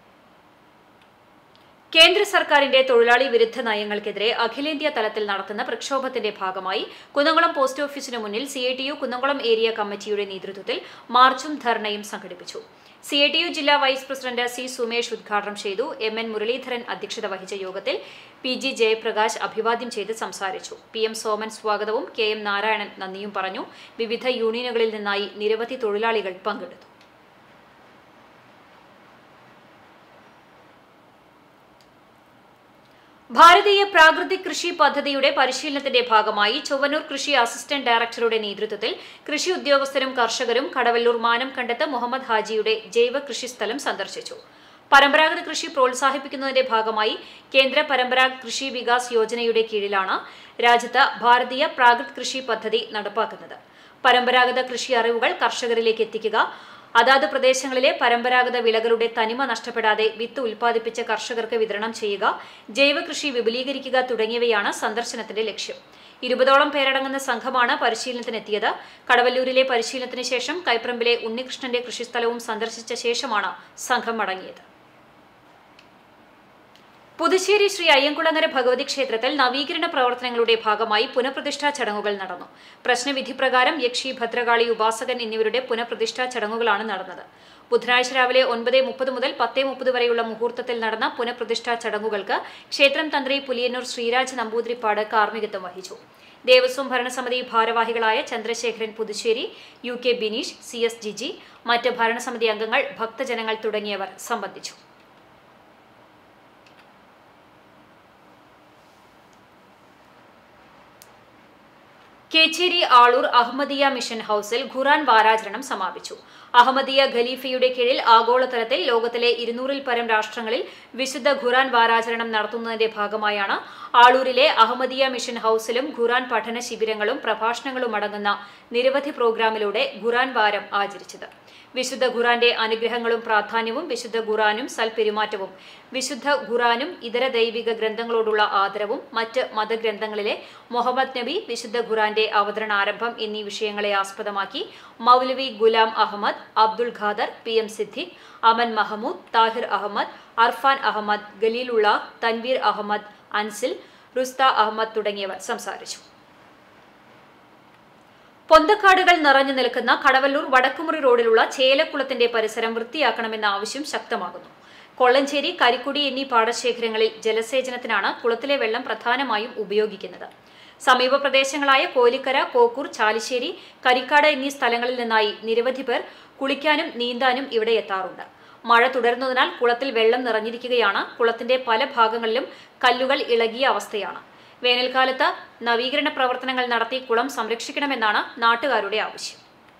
കേന്ദ്ര സർക്കാരിന്റെ തൊഴിലാളി വിരുദ്ധ നയങ്ങൾക്കെതിരെ അഖിലേന്ത്യാ തലത്തിൽ നടത്തുന്ന പ്രക്ഷോഭത്തിന്റെ ഭാഗമായി കുന്നംകുളം പോസ്റ്റ് ഓഫീസിന് മുന്നിൽ C I T U Kunnamkulam area കമ്മിറ്റിയുടെ നേതൃത്വത്തിൽ മാർച്ചും ധർണയും സംഘടിപ്പിച്ചു സി ഐ ടി യു ജില്ലാ വൈസ് പ്രസിഡന്റ് സി സുമേഷ് ഉദ്ഘാടനം ചെയ്തു എം എൻ മുരളീധരൻ അധ്യക്ഷത വഹിച്ച യോഗത്തിൽ പി ജി ജയപ്രകാശ് അഭിവാദ്യം ചെയ്ത് സംസാരിച്ചു പി എം സോമൻ സ്വാഗതവും കെ എം നാരായണൻ നന്ദിയും പറഞ്ഞു വിവിധ യൂണിയനുകളിൽ നിന്നായി നിരവധി തൊഴിലാളികൾ പങ്കെടുത്തു ഭാരതീയ പ്രാകൃതിക് കൃഷി പദ്ധതിയുടെ പരിശീലനത്തിന്റെ ഭാഗമായി ചൊവ്വന്നൂർ കൃഷി അസിസ്റ്റന്റ് ഡയറക്ടറുടെ നേതൃത്വത്തിൽ കൃഷി ഉദ്യോഗസ്ഥരും കർഷകരും കടവല്ലൂർ മാനം കണ്ടത്ത് മുഹമ്മദ് ഹാജിയുടെ ജൈവ കൃഷിസ്ഥലം സന്ദർശിച്ചു പരമ്പരാഗത കൃഷി പ്രോത്സാഹിപ്പിക്കുന്നതിന്റെ ഭാഗമായി കേന്ദ്ര പരമ്പരാഗത് കൃഷി വികാസ് യോജനയുടെ കീഴിലാണ് രാജ്യത്ത് ഭാരതീയ പ്രാകൃത് കൃഷി പദ്ധതി നടപ്പാക്കുന്നത് പരമ്പരാഗത കൃഷി അറിവുകൾ കർഷകരിലേക്ക് എത്തിക്കുക അതാത് പ്രദേശങ്ങളിലെ പരമ്പരാഗത വിളകളുടെ തനിമ നഷ്ടപ്പെടാതെ വിത്ത് ഉൽപ്പാദിപ്പിച്ച കർഷകർക്ക് വിതരണം ചെയ്യുക ജൈവ കൃഷി വിപുലീകരിക്കുക തുടങ്ങിയവയാണ് സന്ദർശനത്തിന്റെ ലക്ഷ്യം ഇരുപതോളം പേരടങ്ങുന്ന സംഘമാണ് പരിശീലനത്തിനെത്തിയത് കടവല്ലൂരിലെ പരിശീലനത്തിന് ശേഷം കൈപ്രമ്പിലെ ഉണ്ണികൃഷ്ണന്റെ കൃഷിസ്ഥലവും സന്ദർശിച്ച ശേഷമാണ് സംഘം മടങ്ങിയത് പുതുശ്ശേരി ശ്രീ അയ്യങ്കുളങ്ങര ഭഗവതി ക്ഷേത്രത്തിൽ നവീകരണ പ്രവർത്തനങ്ങളുടെ ഭാഗമായി പുനഃപ്രതിഷ്ഠാ ചടങ്ങുകൾ നടന്നു പ്രശ്നവിധി പ്രകാരം യക്ഷി ഭദ്രകാളി ഉപാസകൻ എന്നിവരുടെ പുനഃപ്രതിഷ്ഠാ ചടങ്ങുകളാണ് നടന്നത് ബുധനാഴ്ച രാവിലെ ഒൻപത് മുപ്പത് മുതൽ പത്ത് മുപ്പത് വരെയുള്ള മുഹൂർത്തത്തിൽ നടന്ന പുനഃപ്രതിഷ്ഠാ ചടങ്ങുകൾക്ക് ക്ഷേത്രം തന്ത്രി പുലിയന്നൂർ ശ്രീരാജ് നമ്പൂതിരിപ്പാട് കാർമ്മികത്വം വഹിച്ചു ദേവസ്വം ഭരണസമിതി ഭാരവാഹികളായ Chandrasekharan Puthussery U K Bineesh C S Jiji മറ്റ് ഭരണസമിതി അംഗങ്ങൾ ഭക്തജനങ്ങൾ തുടങ്ങിയവർ സംബന്ധിച്ചു കേച്ചേരി ആളൂർ അഹമ്മദിയ മിഷൻ ഹൌസിൽ ഖുറാൻ വാരാചരണം സമാപിച്ചു അഹമ്മദിയ ഖലീഫയുടെ കീഴിൽ ആഗോളതലത്തിൽ ലോകത്തിലെ ഇരുന്നൂറിൽ പരം രാഷ്ട്രങ്ങളിൽ വിശുദ്ധ ഖുറാൻ വാരാചരണം നടത്തുന്നതിന്റെ ഭാഗമായാണ് ആളൂരിലെ അഹമ്മദിയ മിഷൻ ഹൌസിലും ഖുറാൻ പഠന ശിബിരങ്ങളും പ്രഭാഷണങ്ങളും അടങ്ങുന്ന നിരവധി പ്രോഗ്രാമിലൂടെ ഖുറാൻ വാരം ആചരിച്ചത് വിശുദ്ധ ഖുറാന്റെ അനുഗ്രഹങ്ങളും പ്രാധാന്യവും വിശുദ്ധ ഖുറാനും സൽപെരുമാറ്റവും വിശുദ്ധ ഖുറാനും ഇതര ദൈവിക ഗ്രന്ഥങ്ങളോടുള്ള ആദരവും മറ്റ് മതഗ്രന്ഥങ്ങളിലെ മുഹമ്മദ് നബി വിശുദ്ധ ഖുറാന്റെ അവതരണാരംഭം എന്നീ വിഷയങ്ങളെ ആസ്പദമാക്കി മൗലവി ഗുലാം അഹമ്മദ് അബ്ദുൾ ഖാദർ പി എം സിദ്ദിഖ് അമൻ മഹമൂദ് താഹിർ അഹമ്മദ് അർഫാൻ അഹമ്മദ് ഗലീലുള്ള തൻവീർ അഹമ്മദ് അൻസിൽ റുസ്ത അഹമ്മദ് തുടങ്ങിയവർ സംസാരിച്ചു പൊന്തക്കാടുകൾ നിറഞ്ഞു നിൽക്കുന്ന കടവല്ലൂർ വടക്കുമുറി റോഡിലുള്ള ചേലക്കുളത്തിന്റെ പരിസരം വൃത്തിയാക്കണമെന്ന ആവശ്യം ശക്തമാകുന്നു കൊള്ളഞ്ചേരി കരിക്കുടി എന്നീ പാടശേഖരങ്ങളിൽ ജലസേചനത്തിനാണ് കുളത്തിലെ വെള്ളം പ്രധാനമായും ഉപയോഗിക്കുന്നത് സമീപ പ്രദേശങ്ങളായ കോലിക്കര കോക്കൂർ ചാലിശ്ശേരി കരിക്കാട് എന്നീ സ്ഥലങ്ങളിൽ നിന്നായി നിരവധി പേർ കുളിക്കാനും നീന്താനും ഇവിടെ എത്താറുണ്ട് മഴ തുടരുന്നതിനാൽ കുളത്തിൽ വെള്ളം നിറഞ്ഞിരിക്കുകയാണ് കുളത്തിന്റെ പല ഭാഗങ്ങളിലും കല്ലുകൾ ഇളകിയ അവസ്ഥയാണ് വേനൽക്കാലത്ത് നവീകരണ പ്രവർത്തനങ്ങൾ നടത്തി കുളം സംരക്ഷിക്കണമെന്നാണ് നാട്ടുകാരുടെ ആവശ്യം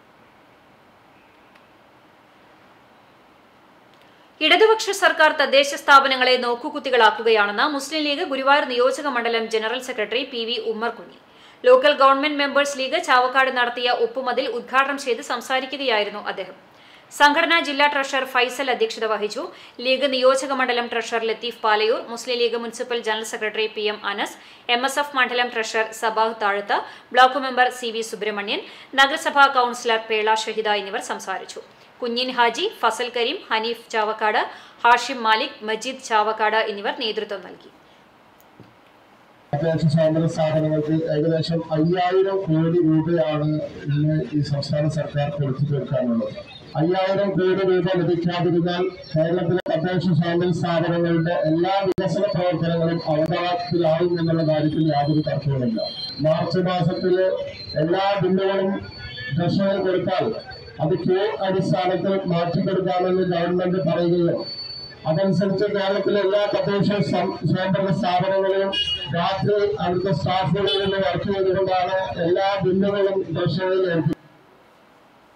ഇടതുപക്ഷ സർക്കാർ തദ്ദേശ സ്ഥാപനങ്ങളെ നോക്കുകുത്തികളാക്കുകയാണെന്ന് മുസ്ലിം ലീഗ് ഗുരുവായൂർ നിയോജക മണ്ഡലം general secretary P V Ummer Kunhi local government members League Chavakkad നടത്തിയ ഒപ്പുമതിൽ ഉദ്ഘാടനം ചെയ്ത് സംസാരിക്കുകയായിരുന്നു അദ്ദേഹം സംഘടനാ ജില്ലാ ട്രഷറർ ഫൈസൽ അധ്യക്ഷത വഹിച്ചു ലീഗ് നിയോജക മണ്ഡലം treasurer Latheef Palayur Muslim League municipal general secretary P M Anas M S F മണ്ഡലം treasurer Sabah Thazhath block member C V Subrahmanyan നഗരസഭാ കൌൺസിലർ പേള ഷഹിദ എന്നിവർ സംസാരിച്ചു കുഞ്ഞിൻ ഹാജി ഫസൽ കരീം ഹനീഫ് ചാവക്കാട് ഹാഷിം മാലിക് മജീദ് ചാവക്കാട് എന്നിവർ നേതൃത്വം നൽകി അത്യാവശ്യ സ്വാതന്ത്ര്യ സ്ഥാപനങ്ങൾക്ക് ഏകദേശം അയ്യായിരം കോടി രൂപയാണ് ഇന്ന് ഈ സംസ്ഥാന സർക്കാർ കൊടുത്തു തീർക്കാനുള്ളത് അയ്യായിരം കോടി രൂപ ലഭിക്കാതിരുന്നാൽ കേരളത്തിലെ തദ്ദേശ സ്വാതന്ത്ര്യ സ്ഥാപനങ്ങളുടെ എല്ലാ വികസന പ്രവർത്തനങ്ങളും അവതാളത്തിലാവും എന്നുള്ള കാര്യത്തിൽ യാതൊരു തർക്കവുമില്ല മാർച്ച് മാസത്തിൽ എല്ലാ ബില്ലുകളും ട്രഷറിൽ കൊടുത്താൽ അത് ക്യൂ അടിസ്ഥാനത്തിൽ മാറ്റിക്കൊടുക്കാമെന്ന് ഗവൺമെന്റ് പറയുകയോ അതനുസരിച്ച് കേരളത്തിലെ എല്ലാ തദ്ദേശ സം- സ്വയംഭരണ സ്ഥാപനങ്ങളിലും രാത്രി അവിടുത്തെ സ്റ്റാഫുകളിൽ നിന്ന് വർക്ക് ചെയ്തുകൊണ്ടാണ് എല്ലാ ബില്ലുകളും ട്രഷറിയിൽ ഏൽപ്പിക്കുന്നത്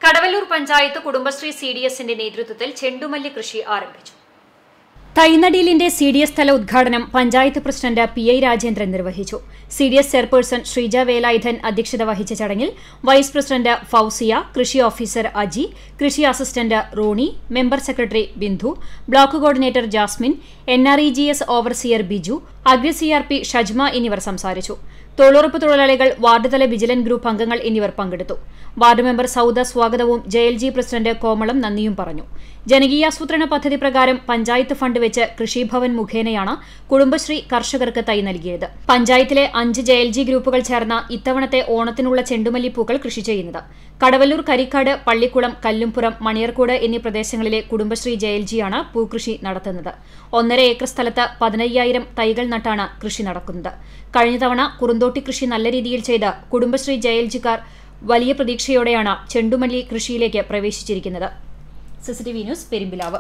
കടവല്ലൂർ പഞ്ചായത്ത് കുടുംബശ്രീ സി ഡി എസിന്റെ നേതൃത്വത്തിൽ ചെണ്ടുമല്ലി കൃഷി ആരംഭിച്ചു തൈനടിയിലിന്റെ സി ഡി എസ് തല ഉദ്ഘാടനം panchayat president P I Rajendran നിർവഹിച്ചു C D S chairperson Sreeja Velayudhan അധ്യക്ഷത വഹിച്ച ചടങ്ങിൽ വൈസ് പ്രസിഡന്റ് ഫൌസിയ കൃഷി ഓഫീസർ അജി കൃഷി assistant Roni member secretary Bindu block coordinator Jasmin N R E G S overseer Biju agri C R P Shajma എന്നിവർ സംസാരിച്ചു തൊഴിലുറപ്പ് തൊഴിലാളികൾ വാർഡ് തല വിജിലൻ ഗ്രൂപ്പ് അംഗങ്ങൾ എന്നിവർ പങ്കെടുത്തു വാർഡ് മെമ്പർ സൌദ സ്വാഗതവും J L G president Komalam നന്ദിയും പറഞ്ഞു ജനകീയാസൂത്രണ പദ്ധതി പ്രകാരം പഞ്ചായത്ത് ഫണ്ട് വെച്ച് കൃഷിഭവൻ മുഖേനയാണ് കുടുംബശ്രീ കർഷകർക്ക് തൈ നൽകിയത് പഞ്ചായത്തിലെ അഞ്ച് ജെ എൽ ജി ഗ്രൂപ്പുകൾ ചേർന്ന ഇത്തവണത്തെ ഓണത്തിനുള്ള ചെണ്ടുമല്ലിപ്പൂക്കൾ കൃഷി ചെയ്യുന്നത് കടവല്ലൂർ കരിക്കാട് പള്ളിക്കുളം കല്ലുംപുറം മണിയർക്കോട് എന്നീ പ്രദേശങ്ങളിലെ കുടുംബശ്രീ ജെ എൽ ജിയാണ് പൂക്കൃഷി നടത്തുന്നത് ഒന്നര ഏക്കർ സ്ഥലത്ത് പതിനയ്യായിരം തൈകൾ നട്ടാണ് കൃഷി നടക്കുന്നത് കഴിഞ്ഞ തവണ കുറുന്തോട്ടി കൃഷി നല്ല രീതിയിൽ ചെയ്ത് കുടുംബശ്രീ ജെ എൽ ജിക്കാർ വലിയ പ്രതീക്ഷയോടെയാണ് ചെണ്ടുമല്ലി കൃഷിയിലേക്ക് പ്രവേശിച്ചിരിക്കുന്നത് സിസിടിവി ന്യൂസ് പെരുമ്പിലാവ്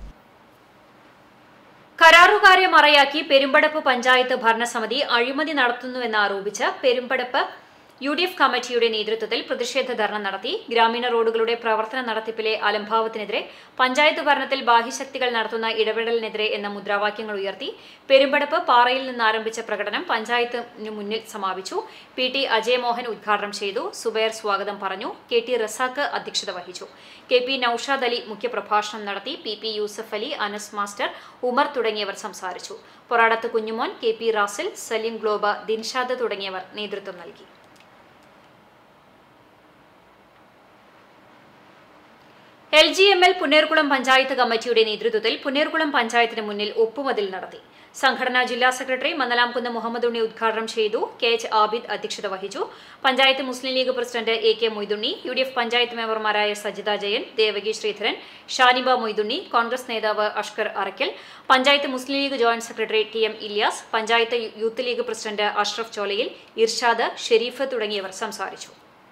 കരാറുകാരെ മറയാക്കി പെരുമ്പടപ്പ് പഞ്ചായത്ത് ഭരണസമിതി അഴിമതി നടത്തുന്നുവെന്നാരോപിച്ച് പെരുമ്പടപ്പ് യു ഡി എഫ് കമ്മിറ്റിയുടെ നേതൃത്വത്തിൽ പ്രതിഷേധ ധർണ നടത്തി ഗ്രാമീണ റോഡുകളുടെ പ്രവർത്തന നടത്തിപ്പിലെ അലംഭാവത്തിനെതിരെ പഞ്ചായത്ത് ഭരണത്തിൽ ബാഹ്യശക്തികൾ നടത്തുന്ന ഇടപെടലിനെതിരെ എന്ന മുദ്രാവാക്യങ്ങൾ ഉയർത്തി പെരുമ്പടപ്പ് പാറയിൽ നിന്ന് ആരംഭിച്ച പ്രകടനം പഞ്ചായത്തിന് മുന്നിൽ സമാപിച്ചു പി ടി അജയമോഹൻ ഉദ്ഘാടനം ചെയ്തു സുബൈർ സ്വാഗതം പറഞ്ഞു കെ ടി റസാഖ് അധ്യക്ഷത വഹിച്ചു കെ പി നൌഷാദ് അലി മുഖ്യപ്രഭാഷണം നടത്തി P P Yusuf Ali Anas master Umar തുടങ്ങിയവർ സംസാരിച്ചു പൊറാടത്ത് കുഞ്ഞുമോൻ കെ പി റാസിൽ സലീം ഗ്ലോബ ദിൻഷാദ് തുടങ്ങിയവർ നേതൃത്വം നൽകി L G M L Punnerkulam panchayat കമ്മിറ്റിയുടെ നേതൃത്വത്തിൽ പുന്നേർകുളം പഞ്ചായത്തിന് മുന്നിൽ ഒപ്പുമതിൽ നടത്തി സംഘടനാ ജില്ലാ സെക്രട്ടറി മന്നലാംകുന്ന് മുഹമ്മദ് ഉണ്ണി ഉദ്ഘാടനം ചെയ്തു കെ എച്ച് ആബിദ് അധ്യക്ഷത വഹിച്ചു panchayat Muslim League president A K Moidunni U D F panchayat മെമ്പർമാരായ സജിത ജയൻ ദേവകി ശ്രീധരൻ ഷാനിബ മൊയ്തുണ്ണി കോൺഗ്രസ് നേതാവ് Ashkar Arakkal panchayat Muslim League joint secretary T M Ilyas panchayat Youth League president Ashraf Cholayil Irshad Shereef തുടങ്ങിയവർ സംസാരിച്ചു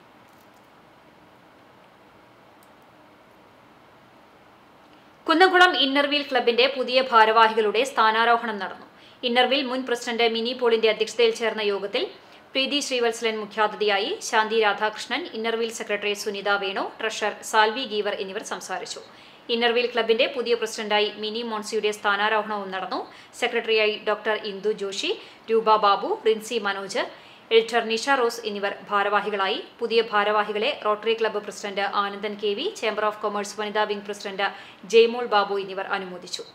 കുന്നംകുളം ഇന്നർവീൽ ക്ലബിന്റെ പുതിയ ഭാരവാഹികളുടെ സ്ഥാനാരോഹണം നടന്നു ഇന്നർവീൽ മുൻ പ്രസിഡന്റ് മിനി പോളിന്റെ അധ്യക്ഷതയിൽ ചേർന്ന യോഗത്തിൽ പ്രീതി ശ്രീവത്സലൻ മുഖ്യാതിഥിയായി Shanthi Radhakrishnan Inner Wheel secretary Sunitha Venu treasurer Salvi Geevar എന്നിവർ സംസാരിച്ചു ഇന്നർവീൽ ക്ലബിന്റെ പുതിയ പ്രസിഡന്റായി മിനി മോൺസിയുടെ സ്ഥാനാരോഹണവും നടന്നു സെക്രട്ടറിയായി doctor Indu Joshi Roopa Babu Rincy Manoj editor Nisha Rose എന്നിവർ ഭാരവാഹികളായി പുതിയ ഭാരവാഹികളെ Rotary club president Anandan K V chamber of commerce വനിതാ വിംഗ് പ്രസിഡന്റ് ജയ്മോൾ ബാബു എന്നിവർ അനുമോദിച്ചു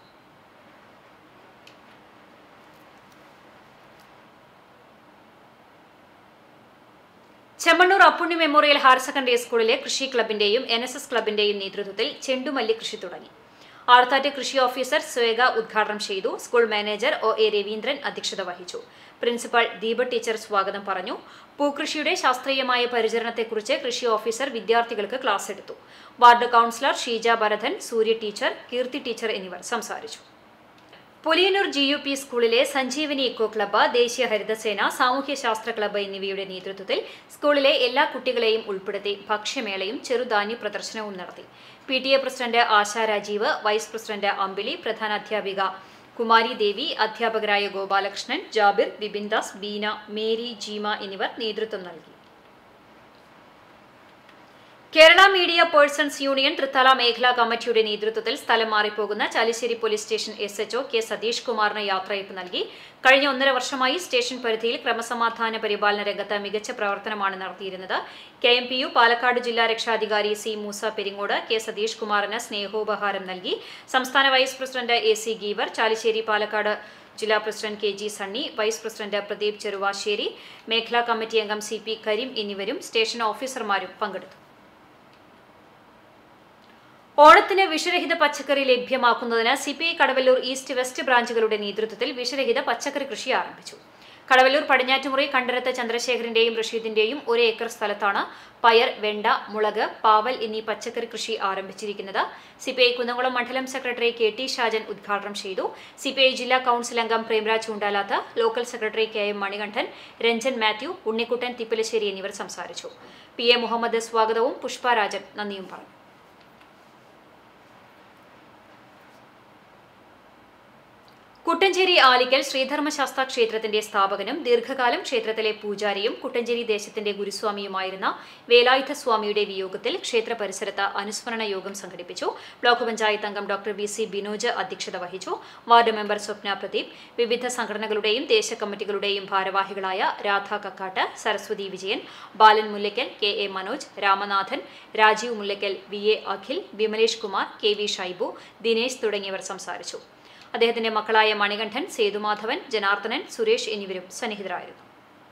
Chemmannur Appunni memorial higher secondary സ്കൂളിലെ കൃഷി ക്ലബിന്റെയും എൻ എസ് എസ് ക്ലബിന്റെയും നേതൃത്വത്തിൽ ചെണ്ടുമല്ലി കൃഷി തുടങ്ങി ആർത്താറ്റ് കൃഷി ഓഫീസർ സ്വേഗ ഉദ്ഘാടനം ചെയ്തു school manager O A Raveendran അധ്യക്ഷത വഹിച്ചു പ്രിൻസിപ്പൽ ദീപ ടീച്ചർ സ്വാഗതം പറഞ്ഞു പൂക്കൃഷിയുടെ ശാസ്ത്രീയമായ പരിചരണത്തെക്കുറിച്ച് കൃഷി ഓഫീസർ വിദ്യാർത്ഥികൾക്ക് ക്ലാസ് എടുത്തു ward councillor Sheeja Bharathan Surya teacher Keerthi teacher എന്നിവർ സംസാരിച്ചു പുലിയന്നൂർ ജി യു പി സ്കൂളിലെ സഞ്ജീവനി ഇക്കോ ക്ലബ്ബ് ദേശീയ ഹരിതസേന സാമൂഹ്യശാസ്ത്ര ക്ലബ്ബ് എന്നിവയുടെ നേതൃത്വത്തിൽ സ്കൂളിലെ എല്ലാ കുട്ടികളെയും ഉൾപ്പെടുത്തി ഭക്ഷ്യമേളയും ചെറുധാന്യ പ്രദർശനവും നടത്തി P T A president Asha Rajeev vice president Ambili പ്രധാനാധ്യാപിക കുമാരി ദേവി അധ്യാപകരായ ഗോപാലകൃഷ്ണൻ ജാബിർ ബിബിൻദാസ് ബീന മേരി ജീമ എന്നിവർ നേതൃത്വം നൽകി Kerala media persons union Thrithala മേഖലാ കമ്മിറ്റിയുടെ നേതൃത്വത്തിൽ സ്ഥലം മാറിപ്പോകുന്ന Chalissery police station S H O K Satheesh കുമാറിന് യാത്രയപ്പ് നൽകി കഴിഞ്ഞ ഒന്നര വർഷമായി സ്റ്റേഷൻ പരിധിയിൽ ക്രമസമാധാന പരിപാലന രംഗത്ത് മികച്ച പ്രവർത്തനമാണ് നടത്തിയിരുന്നത് K M P U Palakkad ജില്ലാ രക്ഷാധികാരി സി മൂസ പെരിങ്ങോട് കെ സതീഷ് കുമാറിന് സ്നേഹോപഹാരം നൽകി സംസ്ഥാന vice president A C Geevar Chalissery Palakkad ജില്ലാ president K G Sunny vice president Pradeep Cheruvassery മേഖലാ കമ്മിറ്റി അംഗം സി പി കരീം എന്നിവരും സ്റ്റേഷൻ ഓഫീസർമാരും പങ്കെടുത്തു ഓണത്തിന് വിഷരഹിത പച്ചക്കറി ലഭ്യമാക്കുന്നതിന് സിപിഐ കടവല്ലൂർ ഈസ്റ്റ് വെസ്റ്റ് ബ്രാഞ്ചുകളുടെ നേതൃത്വത്തിൽ വിഷരഹിത പച്ചക്കറി കൃഷി ആരംഭിച്ചു കടവല്ലൂർ പടിഞ്ഞാറ്റുമുറി കണ്ടരത്ത് ചന്ദ്രശേഖരന്റെയും റഷീദിന്റെയും ഒരു ഏക്കർ സ്ഥലത്താണ് പയർ വെണ്ട മുളക് പാവൽ എന്നീ പച്ചക്കറി കൃഷി ആരംഭിച്ചിരിക്കുന്നത് സിപിഐ കുന്നംകുളം മണ്ഡലം സെക്രട്ടറി കെ ടി ഷാജൻ ഉദ്ഘാടനം ചെയ്തു സിപിഐ ജില്ലാ കൌൺസിൽ അംഗം Premraj Choondalath local secretary K M Manikandan Ranjan Mathew Unnikuttan Thippalassery എന്നിവർ സംസാരിച്ചു പി എ മുഹമ്മദ് സ്വാഗതവും പുഷ്പരാജൻ നന്ദിയും പറഞ്ഞു കുട്ടഞ്ചേരി ആലിക്കൽ ശ്രീധർമ്മശാസ്ത്ര ക്ഷേത്രത്തിന്റെ സ്ഥാപകനും ദീർഘകാലം ക്ഷേത്രത്തിലെ പൂജാരിയും കുട്ടഞ്ചേരി ദേശത്തിന്റെ ഗുരുസ്വാമിയുമായിരുന്ന വേലായുധ സ്വാമിയുടെ വിയോഗത്തിൽ ക്ഷേത്ര പരിസരത്ത് അനുസ്മരണ യോഗം സംഘടിപ്പിച്ചു ബ്ലോക്ക് പഞ്ചായത്ത് അംഗം ഡോക്ടർ വി സി ബിനോജ് അധ്യക്ഷത വഹിച്ചു വാർഡ് മെമ്പർ സ്വപ്ന പ്രദീപ് വിവിധ സംഘടനകളുടെയും ദേശകമ്മിറ്റികളുടെയും ഭാരവാഹികളായ Radha Kakkatt Saraswathi Vijayan Balan Mullakkal K A Manoj Ramanathan Rajeev Mullakkal V A Akhil Vimalesh Kumar K V Shaibu Dinesh തുടങ്ങിയവർ സംസാരിച്ചു അദ്ദേഹത്തിന്റെ മക്കളായ മണികണ്ഠൻ സേതുമാധവൻ ജനാർദ്ദനൻ സുരേഷ് എന്നിവരും സന്നിഹിതരായിരുന്നു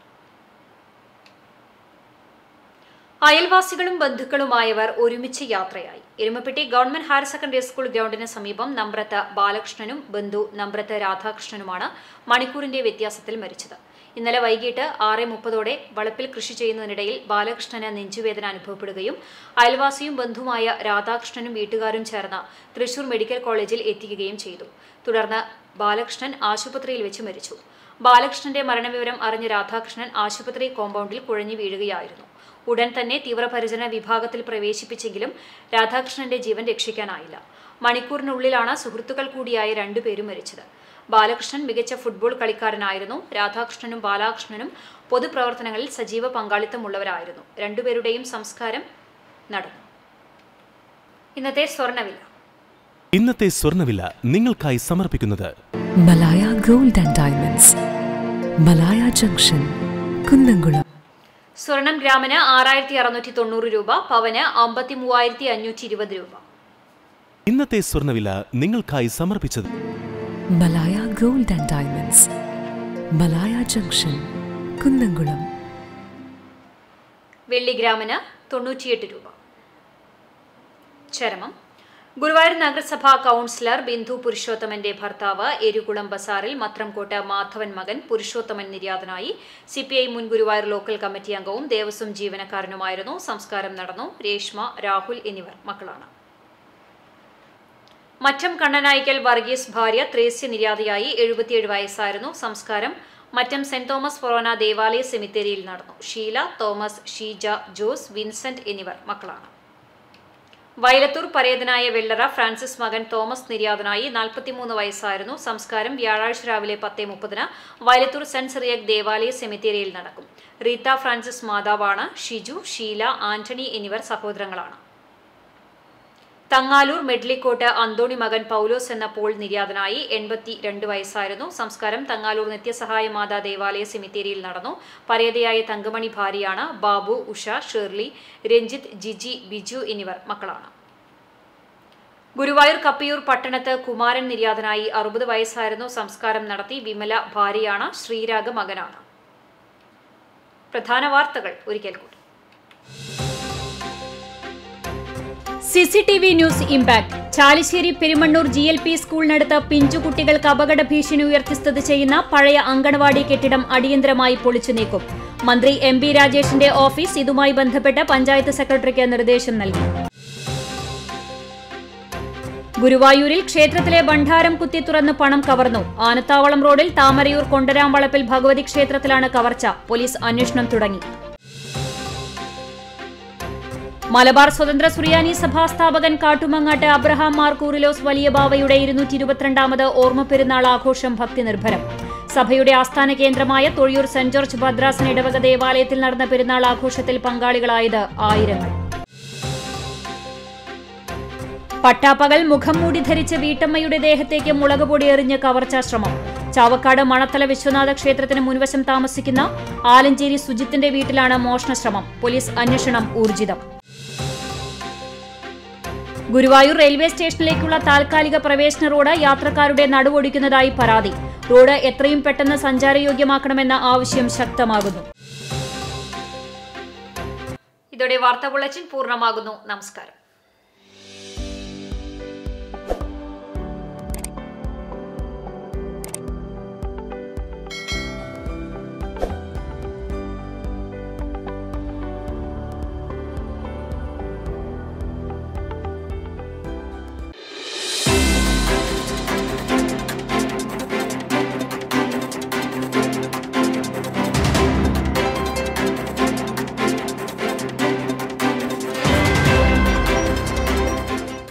അയൽവാസികളും ബന്ധുക്കളുമായവർ ഒരുമിച്ച് യാത്രയായി Erumapetty government higher secondary school ഗ്രൗണ്ടിന് സമീപം നമ്പ്രത്ത് ബാലകൃഷ്ണനും ബന്ധു നമ്പ്രത്ത് രാധാകൃഷ്ണനുമാണ് മണിക്കൂറിന്റെ വ്യത്യാസത്തിൽ മരിച്ചത് ഇന്നലെ വൈകിട്ട് ആറ് മുപ്പതോടെ വളപ്പിൽ കൃഷി ചെയ്യുന്നതിനിടയിൽ ബാലകൃഷ്ണന് നെഞ്ചുവേദന അനുഭവപ്പെടുകയും അയൽവാസിയും ബന്ധുമായ രാധാകൃഷ്ണനും വീട്ടുകാരും ചേർന്ന് തൃശൂർ മെഡിക്കൽ കോളേജിൽ എത്തിക്കുകയും ചെയ്തു തുടർന്ന് ബാലകൃഷ്ണൻ ആശുപത്രിയിൽ വെച്ച് മരിച്ചു ബാലകൃഷ്ണന്റെ മരണവിവരം അറിഞ്ഞ രാധാകൃഷ്ണൻ ആശുപത്രി കോമ്പൗണ്ടിൽ കുഴഞ്ഞു വീഴുകയായിരുന്നു ഉടൻ തന്നെ തീവ്രപരിചരണ വിഭാഗത്തിൽ പ്രവേശിപ്പിച്ചെങ്കിലും രാധാകൃഷ്ണന്റെ ജീവൻ രക്ഷിക്കാനായില്ല മണിക്കൂറിനുള്ളിലാണ് സുഹൃത്തുക്കൾ കൂടിയായ രണ്ടുപേരും മരിച്ചത് ബാലകൃഷ്ണൻ മികച്ച ഫുട്ബോൾ കളിക്കാരനായിരുന്നു രാധാകൃഷ്ണനും ബാലകൃഷ്ണനും പൊതുപ്രവർത്തനങ്ങളിൽ സജീവ പങ്കാളിത്തമുള്ളവരായിരുന്നു രണ്ടുപേരുടെയും സംസ്കാരം നടന്നു ഇന്നത്തെ സ്വർണ്ണവില ഇന്നത്തെ സ്വർണ്ണവില നിങ്ങൾക്കായി സമർപ്പിക്കുന്നത് Malaya gold and diamonds Malaya junction Kunnamkulam സ്വർണം ഗ്രാമിന് ആറായിരത്തി അറുന്നൂറ്റി തൊണ്ണൂറ് രൂപ പവന് അമ്പത്തി മൂവായിരത്തി അഞ്ഞൂറ്റി ഇരുപത് രൂപ ഇന്നത്തെ സ്വർണ്ണവില നിങ്ങൾക്കായി സമർപ്പിച്ചത് Malaya gold and diamonds Malaya junction Kunnamkulam വെള്ളി ഗ്രാമിന് തൊണ്ണൂറ്റിയെട്ട് രൂപ ചരമം ഗുരുവായൂർ നഗരസഭാ കൗൺസിലർ ബിന്ദു പുരുഷോത്തമന്റെ ഭർത്താവ് എരുകുളം ബസാറിൽ മത്രംകോട്ട് മാധവൻ മകൻ പുരുഷോത്തമൻ നിര്യാതനായി സിപിഐ മുൻ ഗുരുവായൂർ ലോക്കൽ കമ്മിറ്റി അംഗവും ദേവസ്വം ജീവനക്കാരനുമായിരുന്നു സംസ്കാരം നടന്നു രേഷ്മ രാഹുൽ എന്നിവർ മക്കളാണ് മറ്റം കണ്ണനായിക്കൽ വർഗീസ് ഭാര്യ ത്രേസ്യ നിര്യാതയായി എഴുപത്തിയേഴ് വയസ്സായിരുന്നു സംസ്കാരം മറ്റം സെന്റ് തോമസ് ഫൊറോന ദേവാലയ സെമിത്തേരിയിൽ നടന്നു ഷീല തോമസ് ഷീജ ജോസ് വിൻസെന്റ് എന്നിവർ മക്കളാണ് വയലത്തൂർ പരേതനായ വെള്ളറ ഫ്രാൻസിസ് മകൻ തോമസ് നിര്യാതനായി നാൽപ്പത്തിമൂന്ന് വയസ്സായിരുന്നു സംസ്കാരം വ്യാഴാഴ്ച രാവിലെ പത്തേ മുപ്പതിന് വയലത്തൂർ സെന്റ് സിറിയക് ദേവാലയ സെമിത്തേരിയിൽ നടക്കും റീത്ത ഫ്രാൻസിസ് മാതാവാണ് ഷിജു ഷീല ആന്റണി എന്നിവർ സഹോദരങ്ങളാണ് തങ്ങാലൂർ മെഡ്ലിക്കോട്ട് അന്തോണി മകൻ പൗലോസ് എന്ന പോൾ നിര്യാതനായി എൺപത്തി രണ്ട് വയസ്സായിരുന്നു സംസ്കാരം തങ്ങാലൂർ നിത്യസഹായ മാതാ ദേവാലയ സെമിത്തേരിയിൽ നടന്നു പരേതയായ തങ്കമണി ഭാര്യയാണ് ബാബു ഉഷ ഷേർലി രഞ്ജിത്ത് ജിജി ബിജു എന്നിവർ മക്കളാണ് ഗുരുവായൂർ കപ്പിയൂർ പട്ടണത്ത് കുമാരൻ നിര്യാതനായി അറുപത് വയസ്സായിരുന്നു സംസ്കാരം നടത്തി വിമല ഭാര്യയാണ് ശ്രീരാഗ മകനാണ് പ്രധാന വാർത്തകൾ ഒരിക്കൽ കൂടി CCTV news impact Chalissery Perumannur G L P സ്കൂളിനടുത്ത് പിഞ്ചുകുട്ടികൾക്ക് അപകട ഭീഷണി ഉയർത്തി സ്ഥിതി ചെയ്യുന്ന പഴയ അങ്കണവാടി കെട്ടിടം അടിയന്തരമായി പൊളിച്ചു നീക്കും മന്ത്രി എം ബി രാജേഷിന്റെ ഓഫീസ് ഇതുമായി ബന്ധപ്പെട്ട് പഞ്ചായത്ത് സെക്രട്ടറിക്ക് നിർദ്ദേശം നൽകി ഗുരുവായൂരിൽ ക്ഷേത്രത്തിലെ ഭണ്ഡാരം കുത്തി തുറന്ന് പണം കവർന്നു ആനത്താവളം റോഡിൽ താമരയൂർ കൊണ്ടരാംവളപ്പിൽ ഭഗവതി ക്ഷേത്രത്തിലാണ് കവർച്ച പോലീസ് അന്വേഷണം തുടങ്ങി മലബാർ സ്വതന്ത്ര സുറിയാനി സഭാ സ്ഥാപകൻ കാട്ടുമങ്ങാട്ട് അബ്രഹാം മാർ കൂറിലോസ് വലിയ ബാവയുടെ ഇരുന്നൂറ്റി ഇരുപത്തിരണ്ടാമത് ഓർമ്മ പെരുന്നാൾ ആഘോഷം ഭക്തി നിർഭരം സഭയുടെ ആസ്ഥാന കേന്ദ്രമായ തൊഴിയൂർ സെന്റ് ജോർജ് ഭദ്രാസന ഇടവക ദേവാലയത്തിൽ നടന്ന പെരുന്നാൾ ആഘോഷത്തിൽ പങ്കാളികളായത് ആയിരങ്ങൾ പട്ടാപ്പകൽ മുഖം മൂടി ധരിച്ച വീട്ടമ്മയുടെ ദേഹത്തേക്ക് മുളക് പൊടി എറിഞ്ഞ് കവർച്ചാശ്രമം ചാവക്കാട് മണത്തല വിശ്വനാഥ ക്ഷേത്രത്തിന് മുൻവശം താമസിക്കുന്ന ആലഞ്ചേരി സുജിത്തിന്റെ വീട്ടിലാണ് മോഷണശ്രമം പോലീസ് അന്വേഷണം ഊർജിതം ഗുരുവായൂർ റെയിൽവേ സ്റ്റേഷനിലേക്കുള്ള താൽക്കാലിക പ്രവേശന റോഡ് യാത്രക്കാരുടെ നടുവൊടിക്കുന്നതായി പരാതി റോഡ് എത്രയും പെട്ടെന്ന് സഞ്ചാരയോഗ്യമാക്കണമെന്ന ആവശ്യം ശക്തമാകുന്നു ഇതോടെ വാർത്താ ബുള്ളറ്റിൻ പൂർണ്ണമാകുന്നു നമസ്കാരം